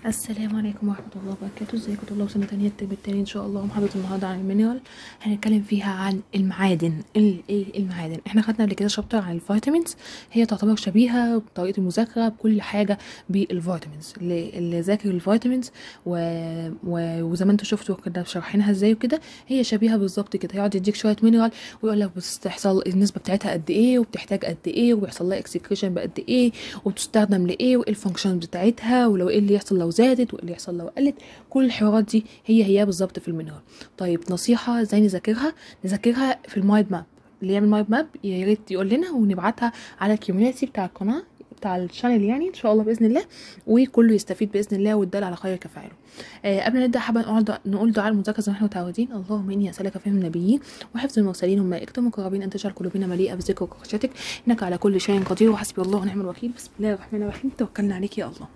السلام عليكم ورحمة الله وبركاته ازيكم طلاب سنة تانية الترم التاني ان شاء الله محاضرة النهاردة عن المينرال هنتكلم فيها عن المعادن ال- ايه المعادن احنا خدنا قبل كده شابتر عن الفيتامينز هي تعتبر شبيهة بطريقة المذاكرة بكل حاجة بالفيتامينز اللي, اللي ذاكر الفيتامينز و... و... وزي ما انتوا شفتوا كده شارحينها ازاي وكده هي شبيهة بالظبط كده يقعد يديك شوية مينرال ويقول لك بتحصل النسبة بتاعتها قد ايه وبتحتاج قد ايه وبيحصل لها اكسكريشن بقد ايه وبتستخدم لايه وايه الفانكشن بتاعتها ولو ايه اللي يحصل لو زادت وايه اللي يحصل لو قلت كل الحوارات دي هي هي بالظبط في المينرال طيب نصيحه ازاي نذاكرها نذاكرها في المايند ماب اللي يعمل مايند ماب يا ريت يقول لنا ونبعتها على الكوميونتي بتاع القناه بتاع الشانل يعني ان شاء الله باذن الله وكله يستفيد باذن الله والدال على خير كفاعله آه قبل ما نبدا حابه نقول نقول دعاء المذاكره زي ما احنا متعودين اللهم اني اسالك فهم النبيين وحفظ المرسلين وملائكته المقربين ان تجعل قلوبنا مليئه بذكرك وخشيتك انك على كل شيء قدير وحسبي الله ونعم الوكيل بسم الله الرحمن الرحيم توكلنا عليك يا الله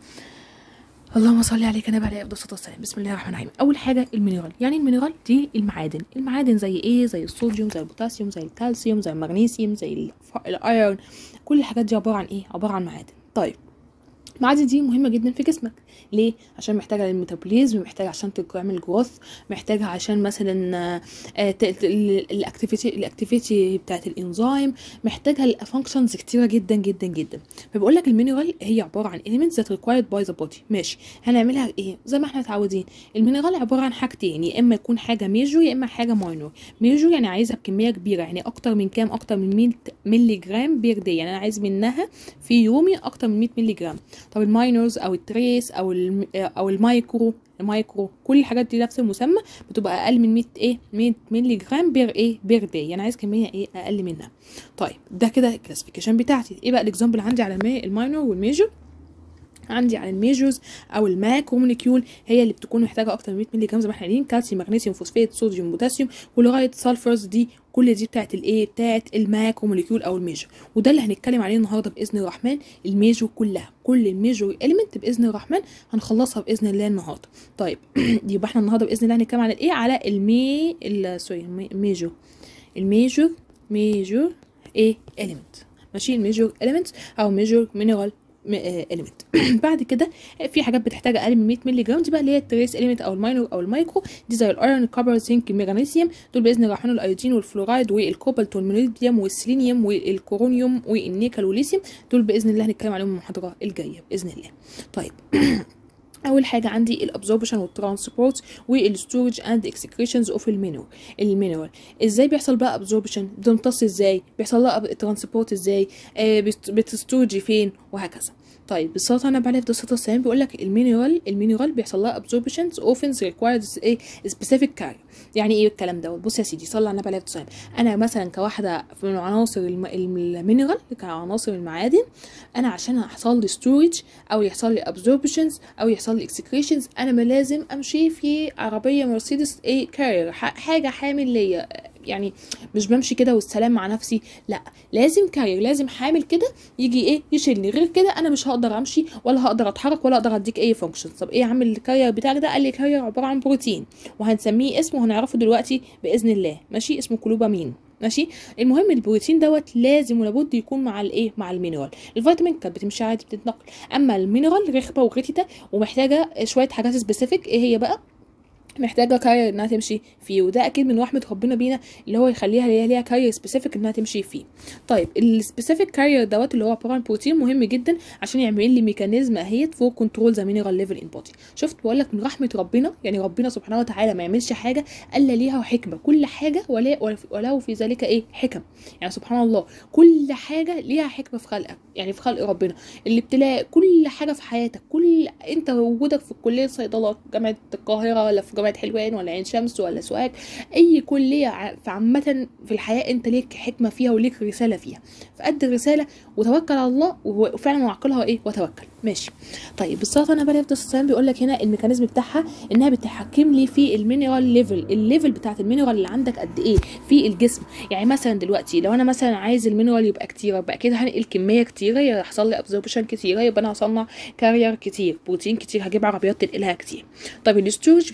اللهم صل عليك نبي عليه افضل الصلاه والسلام بسم الله الرحمن الرحيم اول حاجه المينرال يعني المينرال دي المعادن المعادن زي ايه زي الصوديوم زي البوتاسيوم زي الكالسيوم زي المغنيسيوم زي الف- الايرون كل الحاجات دي عباره عن ايه عباره عن معادن طيب المعادن دي مهمة جدا في جسمك ليه؟ عشان محتاجة للميتابوليزم محتاجة عشان تعمل جروث محتاجة عشان مثلا آه، ت- ت- ال- الاكتيفيتي الاكتيفيتي بتاعت الانزيم محتاجة لفانكشنز كتيرة جدا جدا جدا فبقول لك المينرال هي عبارة عن elements that required by the body ماشي هنعملها ايه زي ما احنا متعودين المينرال عبارة عن حاجتين يا اما يكون حاجة ميجور يا اما حاجة ماينور ميجور يعني عايزها بكمية كبيرة يعني اكتر من كام اكتر من 100 مللي جرام بير دي يعني انا عايز منها في يومي اكتر من 100 مللي جرام طب الماينورز او التريس او الم... او المايكرو المايكرو كل الحاجات دي نفس المسمى بتبقى اقل من 100 ايه 100 مللي جرام بير ايه بير داي يعني عايز كميه ايه اقل منها طيب ده كده الكلاسيفيكيشن بتاعتي ايه بقى الاكزامبل عندي على المي- الماينور والميجور عندي على الميجرز او الماكرو موليكيول هي اللي بتكون محتاجه اكتر من 100 مللي جرام زي ما احنا قايلين كالسيوم مغنيسيوم فوسفات صوديوم بوتاسيوم ولغايه سلفرز دي كل دي بتاعت الايه بتاعت الماكرو موليكيول او الميجر وده اللي هنتكلم عليه النهارده باذن الرحمن الميجر كلها كل الميجر اليمنت باذن الرحمن هنخلصها باذن الله النهارده طيب يبقى احنا النهارده باذن الله هنتكلم على الايه على المي ال- سوري المي- الميجر الميجر ميجر ايه اليمنت ماشي الميجر اليمنت او ميجر مينرال اليمنت بعد كده في حاجات بتحتاج اقل من 100 مللي جرام دي بقى اللي هي التريس اليمنت او الماينور او المايكرو دي زي الايرون الكبر الزنك المغنيسيوم دول باذن الرحمن الايودين والفلورايد والكوبالت والمونيديوم والسيلينيوم والكورونيوم والنيكل والليثيوم دول باذن الله هنتكلم عليهم المحاضره الجايه باذن الله طيب اول حاجه عندي الابزوربشن والترانسبورت والستورج اند اكسكريشنز اوف المينرال المينرال ازاي بيحصل بقى ابزوربشن بتمتص ازاي بيحصل لها ترانسبورت ازاي آه بت- بتستورج فين وهكذا طيب بالصلاه على النبي عليه الصلاه والسلام بيقول لك المينرال المينرال بيحصل لها ابزوربشنز اوفنز ريكوايرز ايه سبيسيفيك كارير يعني ايه الكلام دوت بص يا سيدي صلى على النبي عليه الصلاه والسلام انا مثلا كواحده من عناصر الم- المينرال كعناصر المعادن انا عشان يحصل لي ستورج او يحصل لي ابزوربشنز او يحصل لي اكسكريشنز انا ما لازم امشي في عربيه مرسيدس ايه كارير حاجه حامل ليا يعني مش بمشي كده والسلام مع نفسي لا لازم كارير لازم حامل كده يجي ايه يشيلني غير كده انا مش هقدر امشي ولا هقدر اتحرك ولا اقدر اديك اي فانكشن طب ايه يا عم الكارير بتاعك ده قال لي كارير عباره عن بروتين وهنسميه اسمه وهنعرفه دلوقتي باذن الله ماشي اسمه كلوبامين ماشي المهم البروتين دوت لازم ولابد يكون مع الايه مع المينرال الفيتامين كانت بتمشي عادي بتتنقل اما المينرال رخبه وغتته ومحتاجه شويه حاجات سبيسيفيك ايه هي بقى محتاجه كارير انها تمشي فيه وده اكيد من رحمه ربنا بينا اللي هو يخليها ليها ليها كارير سبيسيفيك انها تمشي فيه طيب السبيسيفيك كارير دوت اللي هو عباره عن بروتين مهم جدا عشان يعمل لي ميكانيزم اهيت فور كنترول ذا مينرال ليفل ان بودي شفت بقول لك من رحمه ربنا يعني ربنا سبحانه وتعالى ما يعملش حاجه الا ليها حكمه كل حاجه ولا وله في ذلك ايه حكم يعني سبحان الله كل حاجه ليها حكمه في خلقك يعني في خلق ربنا الابتلاء كل حاجه في حياتك كل انت وجودك في كليه صيدله جامعه القاهره ولا في جامعه حلوان ولا عين شمس ولا سوهاج اي كليه ع- في عامه في الحياه انت ليك حكمه فيها وليك رساله فيها فقد الرساله وتوكل على الله وفعلا وعقلها ايه وتوكل ماشي طيب بالصلاه انا بقى السلام بيقول لك هنا الميكانيزم بتاعها انها بتحكم لي في المينرال ليفل الليفل بتاعت المينرال اللي عندك قد ايه في الجسم يعني مثلا دلوقتي لو انا مثلا عايز المينرال يبقى كتير يبقى كده هنقل كميه كتيره يحصل لي ابزوربشن كتيره يبقى انا هصنع كارير كتير بروتين كتير هجيب عربيات تنقلها كتير طيب الاستورج بتحتاج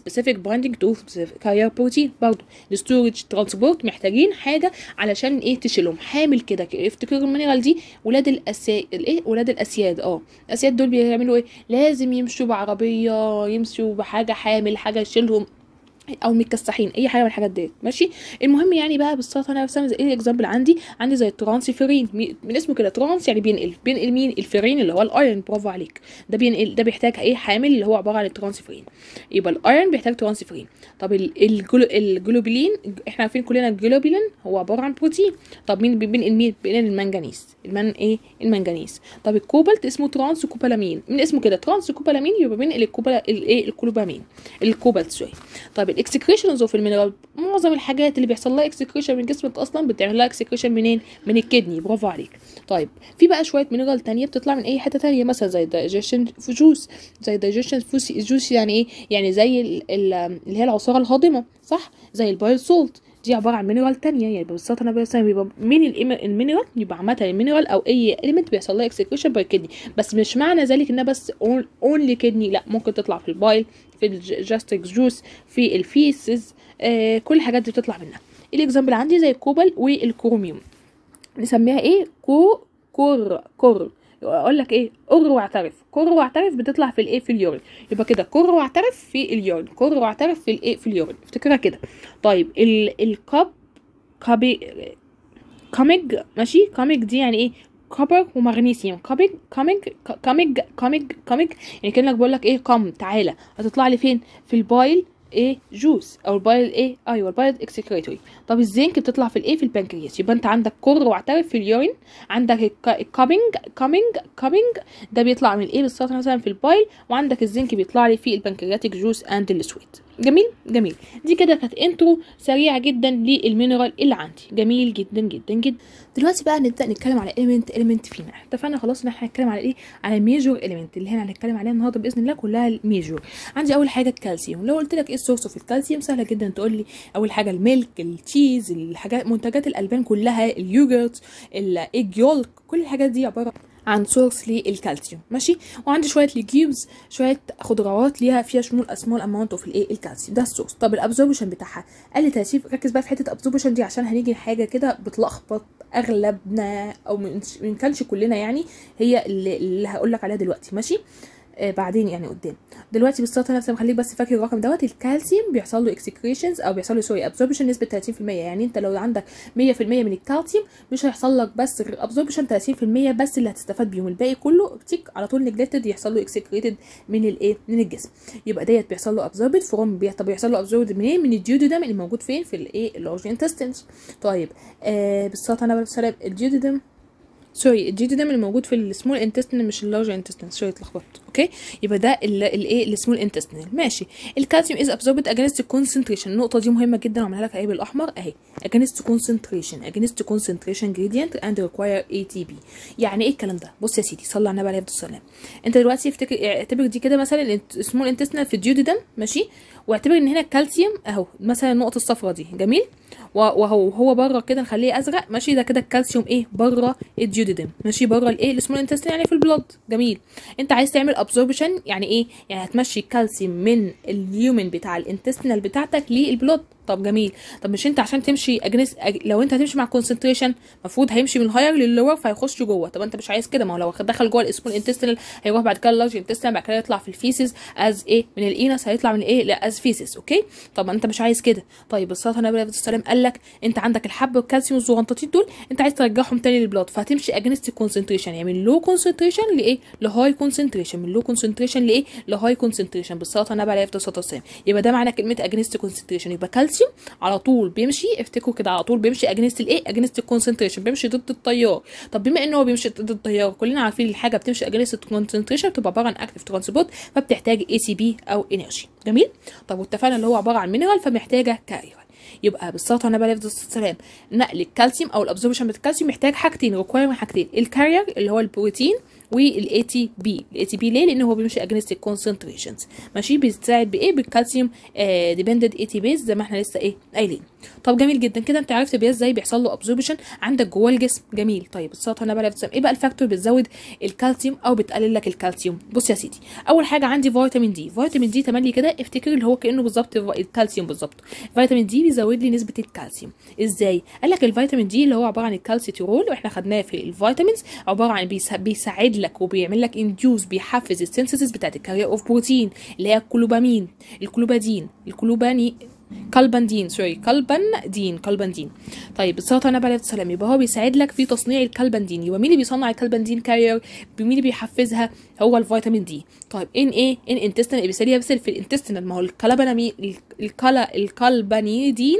specific binding to specific carrier protein برضه الستورج ترانسبورت محتاجين حاجه علشان ايه تشيلهم حامل كده افتكروا المينرال دي ولاد الاسياد الايه ولاد الاسياد اه الاسياد دول بيعملوا ايه لازم يمشوا بعربيه يمشوا بحاجه حامل حاجه يشيلهم او متكسحين اي حاجه من الحاجات ديت ماشي المهم يعني بقى بالسلطه انا بسمي زي ايه اكزامبل عندي عندي زي الترانسفيرين من اسمه كده ترانس يعني بينقل بينقل مين الفيرين اللي هو الايرون برافو عليك ده بينقل ده بيحتاج ايه حامل اللي هو عباره عن الترانسفيرين يبقى الايرون بيحتاج ترانسفيرين طب الجلو الجلوبولين احنا عارفين كلنا الجلوبولين هو عباره عن بروتين طب مين بينقل مين بينقل المنجنيز المن ايه المنجنيز طب الكوبالت اسمه ترانس كوبالامين من اسمه كده ترانس كوبالامين يبقى بينقل الكوبال الايه الكلوبامين الكوبالت سوري طب الاكسكريشنز اوف المينرال معظم الحاجات اللي بيحصل لها اكسكريشن من جسمك اصلا بتعمل لها اكسكريشن منين من الكدني برافو عليك طيب في بقى شويه مينرال تانية بتطلع من اي حته تانية مثلا زي الدايجيشن جوس زي الدايجيشن جوس يعني ايه يعني زي اللي هي العصاره الهاضمه صح زي البايل سولت دي عباره عن مينرال تانية يعني بالظبط انا بس بيبقى مين المينرال يبقى عامه المينرال او اي اليمنت بيحصل لها اكسكريشن باي كدني بس مش معنى ذلك انها بس اونلي كدني لا ممكن تطلع في البايل في الجاستريك جوس في الفيسز آه كل الحاجات دي بتطلع منها الاكزامبل عندي زي الكوبال والكروميوم نسميها ايه كو كور كور اقول لك ايه قر واعترف كر واعترف بتطلع في الايه في اليورين يبقى كده كر واعترف في اليورين كر واعترف في الايه في اليورين افتكرها كده طيب ال الكاب كابي كاميج ماشي كاميج دي يعني ايه كوبر ومغنيسيوم كاميج كاميج كاميج كاميج كاميج يعني كانك بقول لك ايه قم تعالى هتطلع لي فين في البايل ايه جوس او البايل ايه ايوه البايل اكسكريتوري طب الزنك بتطلع في الايه في البنكرياس يبقى انت عندك كر واعترف في اليورين عندك الكامينج كامينج كامينج ده بيطلع من الايه بالظبط مثلا في البايل وعندك الزنك بيطلع لي في البنكرياتيك جوس اند السويت جميل جميل دي كده كانت انترو سريعه جدا للمينرال اللي عندي جميل جدا جدا جدا دلوقتي بقى نبدا نتكلم على اليمنت اليمنت فينا اتفقنا خلاص ان احنا هنتكلم على ايه على الميجور اليمنت اللي هنا هنتكلم عليها النهارده باذن الله كلها الميجور عندي اول حاجه الكالسيوم لو قلت لك ايه السورس اوف الكالسيوم سهله جدا تقول لي اول حاجه الميلك التشيز الحاجات منتجات الالبان كلها اليوجرت الايج يولك كل الحاجات دي عباره عن سورس للكالسيوم ماشي وعندي شويه ليجيومز شويه خضروات ليها فيها شمول اسمول اماونت اوف الايه الكالسيوم ده السورس طب الابزوربشن بتاعها قال لي ترتيب ركز بقى في حته الابزوربشن دي عشان هنيجي لحاجه كده بتلخبط اغلبنا او من كانش كلنا يعني هي اللي, اللي هقول لك عليها دلوقتي ماشي آه بعدين يعني قدام دلوقتي بالسلطه نفسها خليك بس فاكر الرقم دوت الكالسيوم بيحصل له اكسكريشنز او بيحصل له سوري ابزوربشن نسبه 30% يعني انت لو عندك 100% من الكالسيوم مش هيحصل لك بس ابزوربشن 30% بس اللي هتستفاد بيهم الباقي كله تيك على طول نجلكتد يحصل له اكسكريتد من الايه من الجسم يبقى ديت بيحصل له ابزوربد فروم طب بيحصل له ابزوربد منين من الديوديدم اللي موجود فين في الايه اللارج انتستينز طيب آه بالسلطه انا بسلم الديوديدم سوري الجيوديدم اللي موجود في السمول انتستين مش اللارج انتستين سوري اتلخبطت اوكي يبقى ده الايه السمول انتستين ماشي الكالسيوم از ابزوربد اجينست كونسنتريشن النقطه دي مهمه جدا وعملها لك ايه بالاحمر اهي اجينست كونسنتريشن اجينست كونسنتريشن جريدينت اند ريكواير اي تي بي يعني ايه الكلام ده بص يا سيدي صلى على النبي عليه الصلاه والسلام انت دلوقتي افتكر اعتبر دي كده مثلا السمول انتستين في الجيوديدم ماشي واعتبر ان هنا الكالسيوم اهو مثلا النقطه الصفراء دي جميل وهو هو بره كده نخليه ازرق ماشي ده كده الكالسيوم ايه بره الديوديدم ماشي بره الايه السمول انتستين يعني في البلد جميل انت عايز تعمل ابزوربشن يعني ايه يعني هتمشي الكالسيوم من اليومن بتاع الانتستينال بتاعتك للبلد طب جميل طب مش انت عشان تمشي اجنس أج... لو انت هتمشي مع كونسنتريشن المفروض هيمشي من الهاير لللور فيخش جوه طب انت مش عايز كده ما هو لو دخل جوه الاسمول انتستينال هيروح بعد كده اللارج انتستينال بعد كده يطلع في الفيسز از ايه من الاينس هيطلع من ايه لا از فيسز اوكي طب انت مش عايز كده طيب الصلاه النبي عليه السلام قال لك انت عندك الحب والكالسيوم الزغنطتين دول انت عايز ترجعهم تاني للبلاد فهتمشي اجنست الكونسنتريشن يعني من لو كونسنتريشن لايه لهاي كونسنتريشن من لو كونسنتريشن لايه لهاي كونسنتريشن بالصلاه النبي عليه الصلاه والسلام يبقى ده معنى كلمه اجنست كونسنتريشن يبقى كالسيوم على طول طول بيمشي افتكروا كده على طول بيمشي اجنست الايه اجنست الكونسنتريشن بيمشي ضد التيار طب بما ان هو بيمشي ضد التيار كلنا عارفين الحاجه بتمشي اجنست الكونسنتريشن بتبقى عباره عن اكتيف ترانسبورت فبتحتاج اي سي بي او انرجي جميل طب واتفقنا اللي هو عباره عن مينرال فمحتاجه كارير يبقى بالصلاه على النبي عليه السلام نقل الكالسيوم او الابزوربشن بتاع الكالسيوم محتاج حاجتين ريكوايرمنت حاجتين الكارير اللي هو البروتين والاي تي بي الاي تي بي ليه لان هو بيمشي اجنست الكونسنتريشنز ماشي بيساعد بايه بالكالسيوم ديبندنت اي تي بيز زي ما احنا لسه ايه قايلين طب جميل جدا كده انت عرفت بيه ازاي بيحصل له ابزوربشن عندك جوه الجسم جميل طيب السلطه انا بقى ايه بقى الفاكتور بتزود الكالسيوم او بتقلل لك الكالسيوم بص يا سيدي اول حاجه عندي فيتامين دي فيتامين دي تملي كده افتكر اللي هو كانه بالظبط الكالسيوم بالظبط فيتامين دي بيزود لي نسبه الكالسيوم ازاي قال لك الفيتامين دي اللي هو عباره عن الكالسيترول واحنا خدناه في الفيتامينز عباره عن بيسا- بيساعد لك وبيعمل لك انديوز بيحفز السينثيسيس بتاعت الكارير اوف بروتين اللي هي الكلوبامين الكلوبادين الكلوباني كالباندين سوري كالباندين كالباندين طيب السلطه النبي عليه السلام يبقى هو بيساعد لك في تصنيع الكالباندين يبقى مين اللي بيصنع الكالباندين كارير مين اللي بيحفزها هو الفيتامين دي طيب ان ايه ان انتستين بيسالي بيسال في الانتستين ما هو الكلبانامي الكلا الكالبانيدين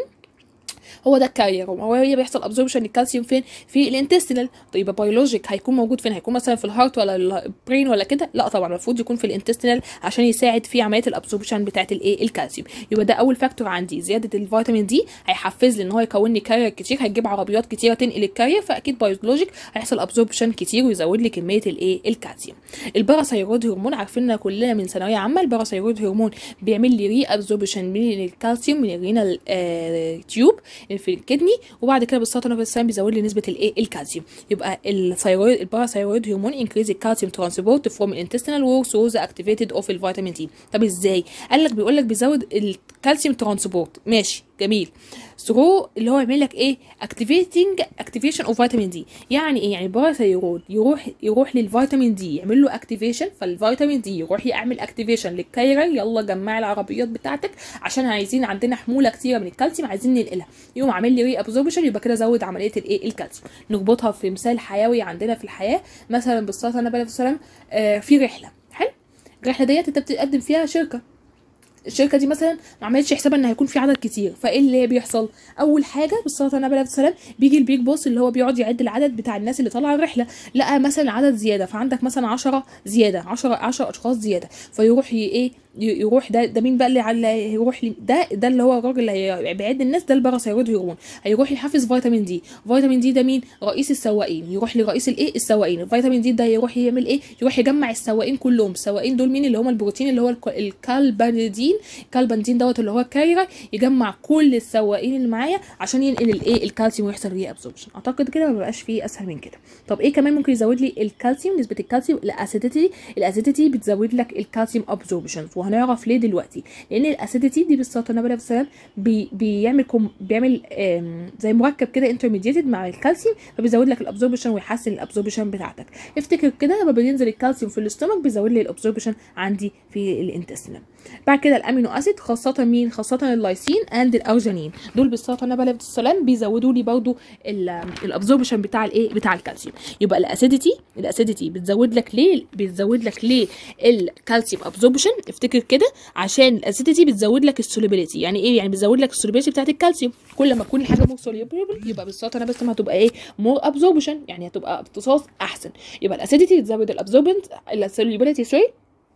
هو ده الكارير هو هي بيحصل ابزوربشن للكالسيوم فين في الانتستينال طيب بيولوجيك هيكون موجود فين هيكون مثلا في الهارت ولا البرين ولا كده لا طبعا المفروض يكون في الانتستينال عشان يساعد في عمليه الابزوربشن بتاعه الايه الكالسيوم يبقى ده اول فاكتور عندي زياده الفيتامين دي هيحفز لي ان هو يكون لي كارير كتير هيجيب عربيات كتيره تنقل الكارير فاكيد بيولوجيك هيحصل ابزوربشن كتير ويزود لي كميه الايه الكالسيوم الباراثايرويد هرمون عارفين كلنا من ثانويه عامه الباراثايرويد هرمون بيعمل لي ري ابزوربشن من الكالسيوم من الرينال آه تيوب في الكدني وبعد كده بالسلطه النبي السلام بيزود لي نسبه الايه الكالسيوم يبقى الثايرويد الباراثايرويد هرمون انكريز الكالسيوم ترانسبورت فروم الانتستينال وول سو ذا اكتيفيتد اوف الفيتامين دي طب ازاي قال لك بيقول لك بيزود الكالسيوم ترانسبورت ماشي جميل ثرو اللي هو يعمل لك ايه اكتيفيتنج اكتيفيشن اوف فيتامين دي يعني ايه يعني الباراثايرويد يروح يروح للفيتامين دي يعمل له اكتيفيشن فالفيتامين دي يروح يعمل اكتيفيشن للكايرر يلا جمع العربيات بتاعتك عشان عايزين عندنا حموله كتيره من الكالسيوم عايزين ننقلها يقوم عامل لي ري ابزوربشن يبقى كده زود عمليه الايه الكالسيوم نربطها في مثال حيوي عندنا في الحياه مثلا بالصلاه النبي عليه الصلاه والسلام آه في رحله حلو الرحله ديت انت بتقدم فيها شركه الشركه دي مثلا ما عملتش حسابها ان هيكون في عدد كتير فايه اللي بيحصل اول حاجه بالصلاه على النبي عليه السلام بيجي البيج بوس اللي هو بيقعد يعد العدد بتاع الناس اللي طالعه الرحله لقى مثلا عدد زياده فعندك مثلا 10 زياده 10 10 اشخاص زياده فيروح ي- ايه ي- يروح ده ده مين بقى اللي على يروح لي ده ده اللي هو الراجل اللي هي- بيعد الناس ده الباراثايرويد هرمون هيروح يحفز فيتامين دي فيتامين دي ده مين رئيس السواقين يروح لرئيس الايه السواقين الفيتامين دي ده يروح يعمل ايه يروح يجمع السواقين كلهم السواقين دول مين اللي هم البروتين اللي هو الك- الكالباندين الكالباندين دوت اللي هو الكايرا يجمع كل السواقين اللي معايا عشان ينقل الايه الكالسيوم ويحصل ري ابزوربشن اعتقد كده ما بقاش فيه اسهل من كده طب ايه كمان ممكن يزود لي الكالسيوم نسبه الكالسيوم الاسيديتي الاسيديتي بتزود لك الكالسيوم ابزوربشن وهنعرف ليه دلوقتي لان الاسيديتي دي بالصلاه النبي عليه السلام بي بيعمل كم بيعمل آم، زي مركب كده انترميديتد مع الكالسيوم فبيزود لك الابزوربشن ويحسن الابزوربشن بتاعتك افتكر كده لما بينزل الكالسيوم في الاستومك بيزود لي الابزوربشن عندي في الانتستين بعد كده الامينو اسيد خاصه مين خاصه اللايسين اند الارجينين دول بالصلاه النبي عليه السلام بيزودوا لي برضو الابزوربشن بتاع الايه بتاع الكالسيوم يبقى الاسيديتي الاسيديتي بتزود لك ليه بتزود لك ليه الكالسيوم ابزوربشن افتكر كده عشان الاسيديتي بتزود لك السوليبيليتي يعني ايه يعني بتزود لك السوليبيليتي بتاعت الكالسيوم كل ما تكون الحاجه مور soluble يبقى بالصلاه النبي بس هتبقى ايه مور ابزوربشن يعني هتبقى امتصاص احسن يبقى الاسيديتي بتزود الابزوربنت السوليبيليتي سوري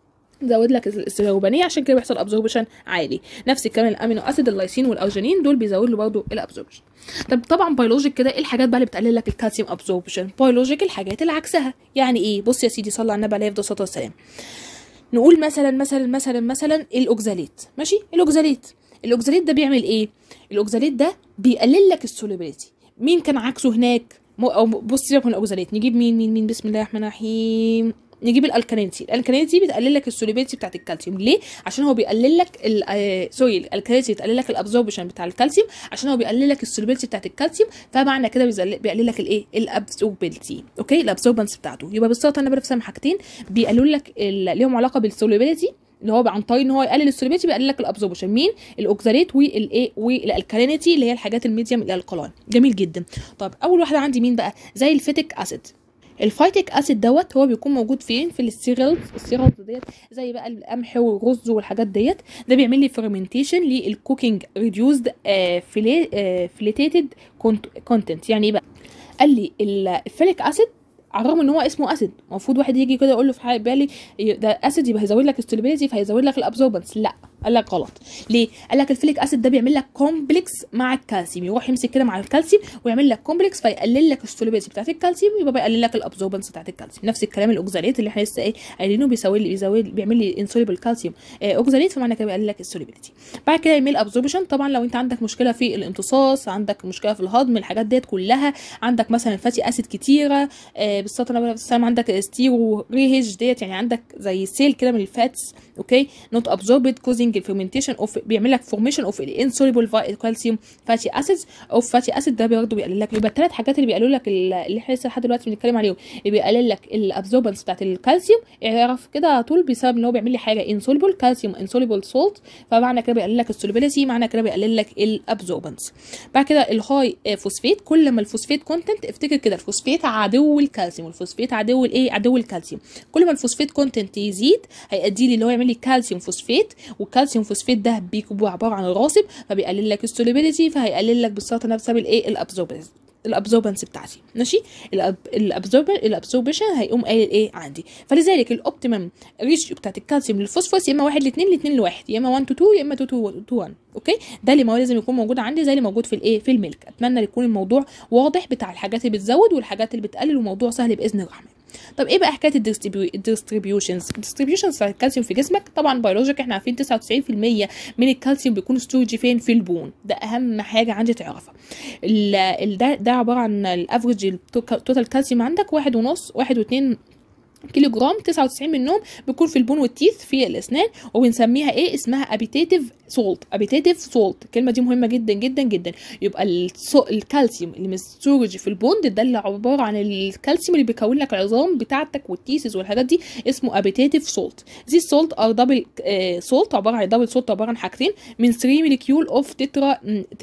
زود لك السيروبانيه عشان كده بيحصل ابزوربشن عالي نفس الكلام الامينو اسيد اللايسين والارجينين دول بيزودوا له برضه الابزوربشن طب طبعا بيولوجيك كده ايه الحاجات بقى اللي بتقلل لك الكالسيوم ابزوربشن بيولوجيك الحاجات اللي عكسها يعني ايه بص يا سيدي صلى على النبي عليه الصلاه والسلام نقول مثلا مثلا مثلا مثلا الاوكزاليت ماشي الاوكزاليت الاوكزاليت ده بيعمل ايه الاوكزاليت ده بيقلل لك السوليبيليتي مين كان عكسه هناك مو أو بص سيبك من الاوكزاليت نجيب مين مين مين بسم الله الرحمن الرحيم نجيب الالكالينتي الالكالينتي بتقلل لك السوليبيليتي بتاعت الكالسيوم ليه عشان هو بيقلل لك ال- آه، سوري الالكالينتي بتقلل لك الابزوربشن بتاع الكالسيوم عشان هو بيقلل لك السوليبيليتي بتاعت الكالسيوم فمعنى كده بيزل- بيقلل لك الايه الابزوربيلتي اوكي الابزوربنس بتاعته يبقى بالصلاه النبي عليه الصلاة والسلام حاجتين بيقللوا لك ال- ليهم علاقه بالسوليبيليتي اللي هو عن طريق ان هو يقلل السوليبيليتي بيقلل لك الابزوربشن مين الاوكزاليت والايه والالكالينيتي اللي هي الحاجات الميديم الالقلاين جميل جدا طب اول واحده عندي مين بقى زي الفيتيك اسيد الفايتيك اسيد دوت هو بيكون موجود فين في السيريالز السيريالز ديت زي بقى القمح والرز والحاجات ديت ده بيعمل لي فيرمنتيشن للكوكينج ريديوزد فليتيتد كونتنت يعني ايه بقى قال لي الفيليك اسيد على الرغم ان هو اسمه اسيد المفروض واحد يجي كده يقول له في حاجه بالي ده اسيد يبقى هيزود لك الستابيليتي فهيزود لك الابزوربنس لا قال لك غلط ليه قال لك الفيليك اسيد ده بيعمل لك كومبلكس مع الكالسيوم يروح يمسك كده مع الكالسيوم ويعمل لك كومبلكس فيقلل لك السوليبيليتي بتاعت الكالسيوم يبقى بيقلل لك الابزوربنس بتاعت الكالسيوم نفس الكلام الاوكزاليت اللي احنا لسه ايه قايلينه بيساوي لي بيساوي بيعمل لي انسوليبل كالسيوم آه اوكزاليت فمعنى كده بيقلل لك السوليبيليتي بعد كده يعمل ابزوربشن طبعا لو انت عندك مشكله في الامتصاص عندك مشكله في الهضم الحاجات ديت كلها عندك مثلا فاتي اسيد كتيره آه بالصلاه على النبي عندك ستيرو ريهج ديت يعني عندك زي سيل كده من الفاتس اوكي نوت ابزوربد كوزنج الفيرمنتيشن اوف بيعمل لك فورميشن اوف الانسوليبل كالسيوم فاتي اسيدز او فاتي اسيد ده برضه بيقلل لك يبقى الثلاث حاجات اللي بيقللوا لك اللي احنا لسه لحد دلوقتي بنتكلم عليهم اللي بيقلل لك الابزوربنس بتاعت الكالسيوم اعرف كده على طول بسبب ان هو بيعمل لي حاجه انسوليبل كالسيوم انسوليبل سولت فمعنى كده بيقلل لك السوليبيليتي معنى كده بيقلل لك الابزوربنس بعد كده الهاي فوسفيت كل ما الفوسفيت كونتنت افتكر كده الفوسفيت عدو الكالسيوم والفوسفيت عدو الايه عدو الكالسيوم كل ما الفوسفيت كونتنت يزيد هيؤدي لي اللي هو يعمل لي كالسيوم فوسفيت والكالسيوم فوسفيت ده بيكون عباره عن راسب فبيقلل لك السوليبيليتي فهيقلل لك بالسلطه نفسها بالايه الابزوربنس الابزوربنس بتاعتي ماشي الابزوربن الابزوربشن هيقوم قايل ايه عندي فلذلك الاوبتيمم ريشيو بتاعت الكالسيوم للفوسفورس يا اما 1 ل 2 ل 2 ل 1 يا اما 1 تو 2 يا اما 2 تو 1 اوكي ده اللي ما لازم يكون موجود عندي زي اللي موجود في الايه في الملك اتمنى يكون الموضوع واضح بتاع الحاجات اللي بتزود والحاجات اللي بتقلل وموضوع سهل باذن الرحمن طب ايه بقى حكايه الديستريبيوشنز الديستريبيوشنز بتاع الكالسيوم في جسمك طبعا بيولوجيك احنا عارفين 99% من الكالسيوم بيكون ستورج فين في البون ده اهم حاجه عندي تعرفها ده ده عباره عن الافريج التوتال كالسيوم عندك واحد ونص واحد واتنين كيلو جرام 99 منهم بيكون في البون والتيث في الاسنان وبنسميها ايه اسمها ابيتيتيف سولت ابيتيتيف سولت الكلمه دي مهمه جدا جدا جدا يبقى الكالسيوم اللي مستورج في البوند ده اللي عباره عن الكالسيوم اللي بيكون لك العظام بتاعتك والتيسز والحاجات دي اسمه ابيتيتيف سولت دي سولت ار دبل سولت عباره عن دبل سولت عباره عن حاجتين من 3 موليكيول اوف تترا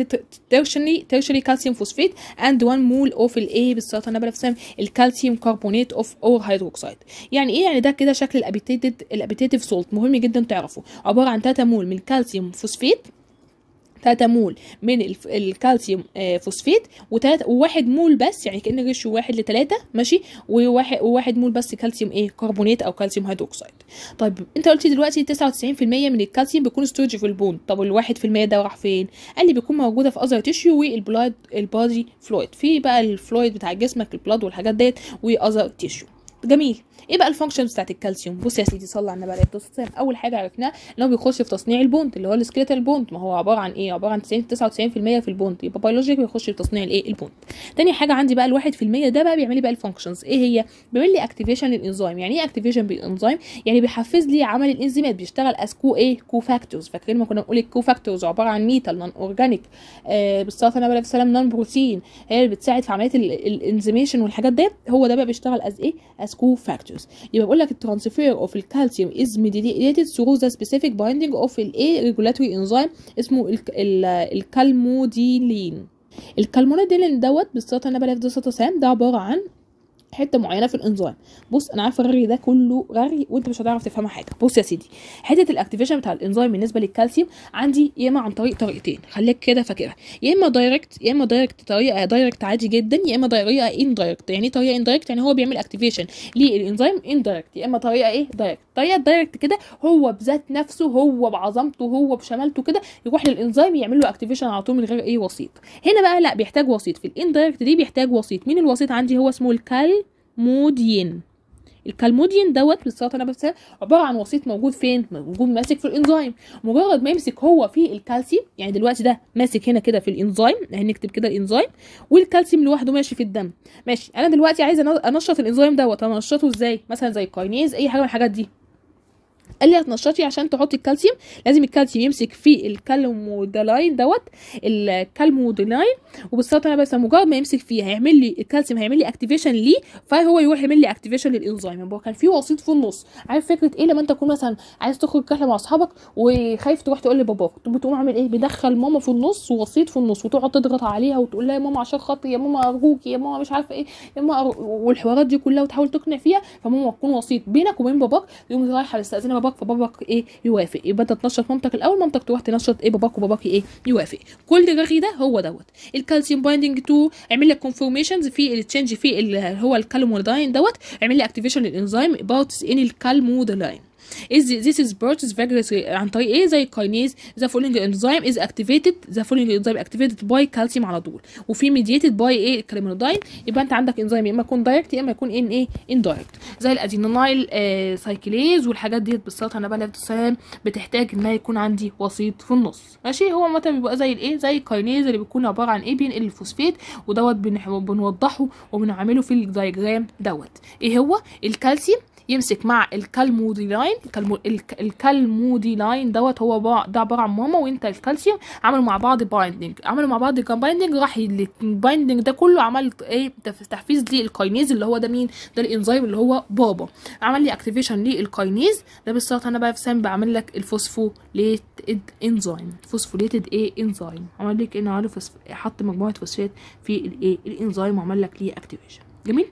تيرشري تيرشري كالسيوم فوسفيت اند 1 مول اوف الايه بالسلطه انا بنفسها الكالسيوم كربونات اوف اور هيدروكسيد يعني ايه يعني ده كده شكل الابيتيتيف الابيتيتيف سولت مهم جدا تعرفه عباره عن 3 مول من الكالسيوم فوسفيت 3 مول من الكالسيوم فوسفيت وواحد مول بس يعني كان ريشيو واحد لتلاتة ماشي وواحد وواحد مول بس كالسيوم ايه كربونات او كالسيوم هيدروكسيد طيب انت قلت دلوقتي 99% من الكالسيوم بيكون ستورج في البون طب الواحد في المية ده راح فين قال لي بيكون موجوده في اذر تيشيو والبلاد البادي فلويد في بقى الفلويد بتاع جسمك البلاد والحاجات ديت واذر تيشيو جميل ايه بقى الفانكشنز بتاعت الكالسيوم بص يا سيدي صلى على النبي عليه الصلاه والسلام اول حاجه عرفناها ان هو بيخش في تصنيع البوند اللي هو السكيلتال بوند ما هو عباره عن ايه عباره عن 90 99% في البوند يبقى بيولوجيك بيخش في تصنيع الايه البوند تاني حاجه عندي بقى الواحد في المية ده بقى بيعمل لي بقى الفانكشنز ايه هي بيعمل لي اكتيفيشن للانزيم يعني ايه اكتيفيشن بالانزيم يعني بيحفز لي عمل الانزيمات بيشتغل از كو ايه كو فاكتورز فاكرين ما كنا بنقول الكو فاكتورز عباره عن ميتال نون اورجانيك آه بالصلاه على النبي عليه السلام نون بروتين هي اللي بتساعد في عمليه الانزيميشن والحاجات ديت هو ده بقى بيشتغل از ايه از كو فاكتورز يبقى بقول لك الترانسفير اوف الكالسيوم از ميديتد ثرو ذا سبيسيفيك بايندينج اوف الايه ريجولاتوري انزيم اسمه الكالموديلين الكالموديلين دوت بالصلاه على النبي عليه الصلاه والسلام ده عباره عن حته معينه في الانزيم بص انا عارفه الرغي ده كله رغي وانت مش هتعرف تفهمها حاجه بص يا سيدي حته الاكتيفيشن بتاع الانزيم بالنسبه للكالسيوم عندي يا اما عن طريق طريقتين خليك كده فاكرها يا اما دايركت يا اما دايركت طريقه دايركت عادي جدا يا اما طريقه اندايركت يعني ايه طريقه اندايركت يعني هو بيعمل اكتيفيشن للانزيم اندايركت يا اما طريقه ايه دايركت طريقه دايركت كده هو بذات نفسه هو بعظمته هو بشمالته كده يروح للانزيم يعمل له اكتيفيشن على طول من غير اي وسيط هنا بقى لا بيحتاج وسيط في الاندايركت دي بيحتاج وسيط مين الوسيط عندي هو اسمه الكال مودين الكالمودين دوت بالصلاه على النبي عباره عن وسيط موجود فين موجود ماسك في الانزيم مجرد ما يمسك هو في الكالسيوم يعني دلوقتي ده ماسك هنا كده في الانزيم هنكتب كده الانزيم والكالسيوم لوحده ماشي في الدم ماشي انا دلوقتي عايزه انشط الانزيم دوت انشطه ازاي مثلا زي الكاينيز اي حاجه من الحاجات دي قال لي هتنشطي عشان تحطي الكالسيوم لازم الكالسيوم يمسك في الكالمودلاين دوت الكالمودلاين وبالصلاه على بس مجرد ما يمسك فيه هيعمل لي الكالسيوم هيعمل لي اكتيفيشن ليه فهو يروح يعمل لي اكتيفيشن للانزيم يبقى كان في وسيط في النص عارف فكره ايه لما انت تكون مثلا عايز تخرج رحله مع اصحابك وخايف تروح تقول لباباك بتقوم عامل ايه بيدخل ماما في النص ووسيط في النص وتقعد تضغط عليها وتقول لها يا ماما عشان خاطري يا ماما ارجوكي يا ماما مش عارفه ايه يا ماما والحوارات دي كلها وتحاول تقنع فيها فماما تكون وسيط بينك وبين باباك يقوم رايحه تستاذن باباك فباباك ايه يوافق يبقى انت تنشط مامتك الاول مامتك تروح تنشط ايه باباك وباباك ايه يوافق كل الرغي ده هو دوت الكالسيوم بايندينج تو اعمل لك كونفورميشنز في التشنج في اللي هو الكالموداين دوت اعمل لي اكتيفيشن للانزيم بارتس ان الكالموداين is this is process vigorous عن طريق ايه زي الكاينيز the following enzyme is activated the following enzyme activated by calcium على طول وفي mediated by ايه الكريمونوداين يبقى انت عندك انزيم يا اما يكون دايركت يا اما يكون ان ايه اندايركت زي الادينونايل آه سايكليز والحاجات ديت بالسلطه انا بقى السلام بتحتاج ان يكون عندي وسيط في النص ماشي هو متى بيبقى زي الايه زي الكاينيز اللي بيكون عباره عن ايه بينقل الفوسفات ودوت بنوضحه وبنعمله في الدايجرام دوت ايه هو الكالسيوم يمسك مع الكالموديلاين الكالمو الك- الكالموديلاين دوت هو بع- ده عباره عن ماما وانت الكالسيوم عملوا مع بعض بايندنج عملوا مع بعض بايندنج راح البايندنج ده كله عمل ايه تف- تحفيز للكاينيز اللي هو ده مين ده الانزيم اللي هو بابا عمل لي اكتيفيشن للكاينيز ده بالظبط انا بقى في سام بعمل لك الفوسفوليتد انزيم فوسفوليتد ايه انزيم عمل لك ان عمل فوسف... حط مجموعه فوسفات في الايه الانزيم وعمل لك ليه اكتيفيشن جميل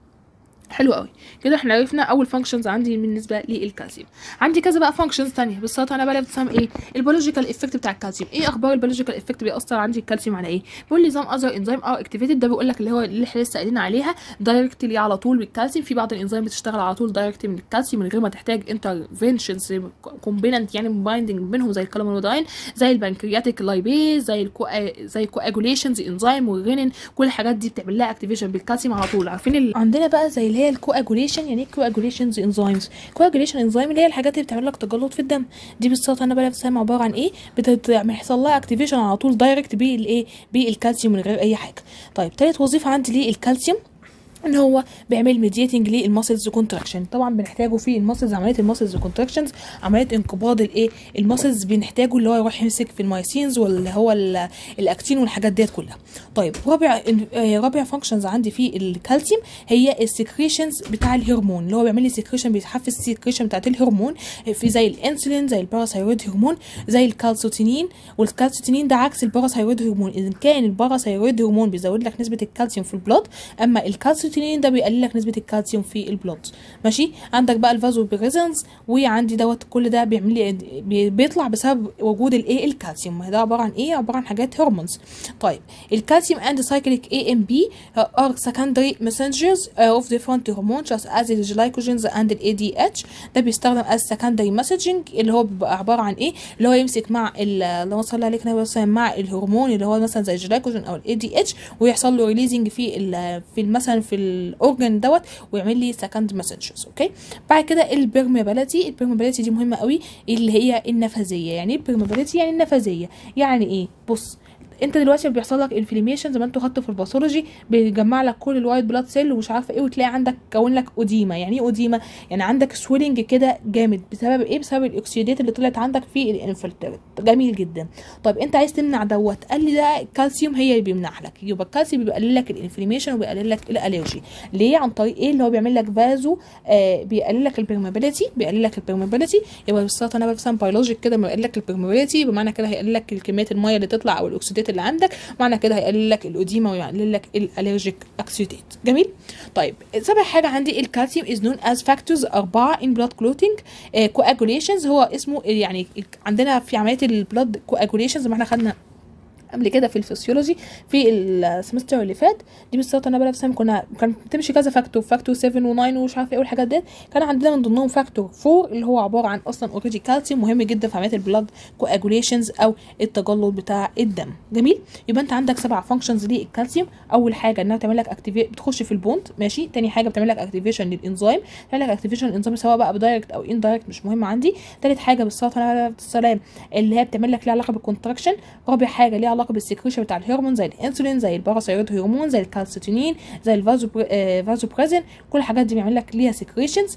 حلو قوي كده احنا عرفنا اول فانكشنز عندي بالنسبه للكالسيوم عندي كذا بقى فانكشنز تانية بالظبط انا بقى بتسمى ايه البيولوجيكال افكت بتاع الكالسيوم ايه اخبار البيولوجيكال افكت بيأثر عندي الكالسيوم على ايه بيقول لي زام اذر انزيم ار اكتيفيتد ده بيقول لك اللي هو اللي احنا لسه قايلين عليها دايركتلي على طول بالكالسيوم في بعض الانزيم بتشتغل على طول دايركت من الكالسيوم من غير ما تحتاج انترفنشنز كومبيننت يعني بايندنج بينهم زي الكالمونوداين زي البنكرياتيك لايبيز زي الكو زي كواجوليشنز انزيم والرينين كل الحاجات دي بتعمل لها اكتيفيشن بالكالسيوم على طول عارفين ال... عندنا بقى زي اللي هي الكواجوليشن يعني ايه كواجوليشنز انزيمز كواجوليشن انزيم اللي هي الحاجات اللي بتعمل لك تجلط في الدم دي بالظبط انا بقى فاهم عباره عن ايه بيحصل لها اكتيفيشن على طول دايركت بالايه بالكالسيوم من غير اي حاجه طيب تالت وظيفه عندي للكالسيوم ان هو بيعمل ميديتنج للماسلز كونتراكشن طبعا بنحتاجه في الماسلز عمليه الماسلز كونتراكشنز عمليه انقباض الايه الماسلز بنحتاجه اللي هو يروح يمسك في المايسينز واللي هو ال- الاكتين والحاجات ديت كلها طيب رابع آه، رابع فانكشنز عندي في الكالسيوم هي السكريشنز بتاع الهرمون اللي هو بيعمل لي سكريشن بيحفز السكريشن بتاعت الهرمون في زي الانسولين زي الباراثايرويد هرمون زي الكالسيتونين والكالسيتونين ده عكس الباراثايرويد هرمون اذا كان الباراثايرويد هرمون بيزود لك نسبه الكالسيوم في البلاد اما الكالسيتونين ده بيقلل لك نسبه الكالسيوم في البلاد ماشي عندك بقى الفازو بريزنز وعندي دوت كل ده بيعمل لي بي- بيطلع بسبب وجود الايه الكالسيوم ده عباره عن ايه عباره عن حاجات هرمونز طيب الكالسيوم اند سايكليك اي ام بي are secondary messengers uh, of different hormones such as the glycogens and the ADH ده بيستخدم as secondary messaging اللي هو بيبقى عباره عن ايه اللي هو يمسك مع ال- اللهم صل عليك النبي مثلا مع الهرمون اللي هو مثلا زي الجلايكوجين او الاي دي اتش ويحصل له ريليزنج في ال في ال- مثلا في الاورجن دوت ويعمل لي سكند مسجز اوكي بعد كده البرميابيلتي البرميابيلتي دي مهمه قوي اللي هي النفاذيه يعني ايه البرميابيلتي يعني النفاذيه يعني ايه بص انت دلوقتي بيحصل لك انفلاميشن زي ما انتوا خدتوا في الباثولوجي بيجمع لك كل الوايت بلاد سيل ومش عارفه ايه وتلاقي عندك كون لك اوديما يعني ايه اوديما يعني عندك سويلنج كده جامد بسبب ايه بسبب الاكسيدات اللي طلعت عندك في الانفلترات جميل جدا طيب انت عايز تمنع دوت قال لي ده الكالسيوم هي اللي بيمنع لك يبقى الكالسيوم بيقلل لك الانفلاميشن وبيقلل لك الالرجي ليه عن طريق ايه اللي هو بيعمل لك فازو آه بيقلل لك البرمابيلتي بيقلل لك البرمابيلتي يبقى بالظبط انا بفهم بيولوجيك كده بيقلل لك البرمابيلتي بمعنى كده هيقلل لك كميه الميه اللي تطلع او الاكسيدات اللي عندك معنى كده هيقلل لك الاوديما ويقلل لك الالرجيك اكسيدات جميل طيب سابع حاجه عندي الكالسيوم از نون از فاكتورز اربعه ان بلاد كلوتنج كواجوليشنز هو اسمه يعني عندنا في عمليه البلاد كواجوليشنز زي ما احنا خدنا قبل كده في الفسيولوجي في السمستر اللي فات دي بالظبط انا بقى في سام كنا كان بتمشي كذا فاكتور فاكتور 7 و9 ومش عارفه ايه والحاجات ديت كان عندنا من ضمنهم فاكتور 4 اللي هو عباره عن اصلا اوريدي كالسيوم مهم جدا في عمليه البلاد كواجوليشنز او التجلط بتاع الدم جميل يبقى انت عندك سبع فانكشنز للكالسيوم اول حاجه انها بتعمل لك اكتيفيت بتخش في البوند ماشي تاني حاجه بتعمل لك اكتيفيشن للانزيم بتعمل لك اكتيفيشن للانزيم سواء بقى بدايركت او اندايركت مش مهم عندي تالت حاجه بالصلاه على السلام اللي هي بتعمل لك ليها علاقه بالكونتراكشن رابع حاجه ليها علاقه بالسكريشن بتاع الهرمون زي الانسولين زي الباراثايرويد هرمون زي الكالسيتونين زي الفازو آه فازو بريزن كل الحاجات دي بيعمل لك ليها سكريشنز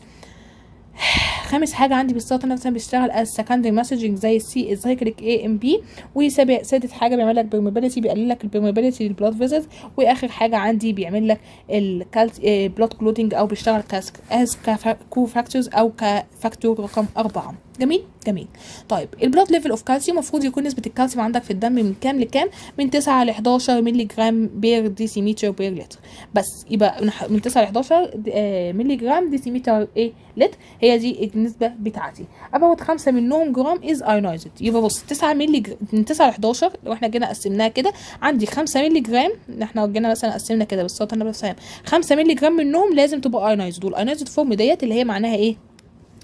خامس حاجة عندي بالظبط انا مثلا بيشتغل از سكندري مسجنج زي السي السايكليك اي ام بي وسابع سادس حاجة بيعمل لك بيرميبيليتي بيقلل لك البيرميبيليتي للبلاد فيزلز واخر حاجة عندي بيعمل لك الكالس بلاد كلوتنج او بيشتغل كاس از كو فاكتورز او كفاكتور رقم أربعة جميل جميل طيب البلاد ليفل اوف كالسيوم المفروض يكون نسبه الكالسيوم عندك في الدم من كام لكام من 9 ل 11 مللي جرام بير ديسيمتر بير لتر بس يبقى من 9 ل 11 مللي جرام ديسيمتر ايه لتر هي دي النسبه بتاعتي ابعد خمسه منهم جرام از ايونايزد يبقى بص 9 مللي جرام من 9 ل 11 لو احنا جينا قسمناها كده عندي 5 مللي جرام احنا جينا مثلا قسمنا كده بالصوت انا بس 5 مللي جرام منهم لازم تبقى ايونايزد والايونايزد فورم ديت اللي هي معناها ايه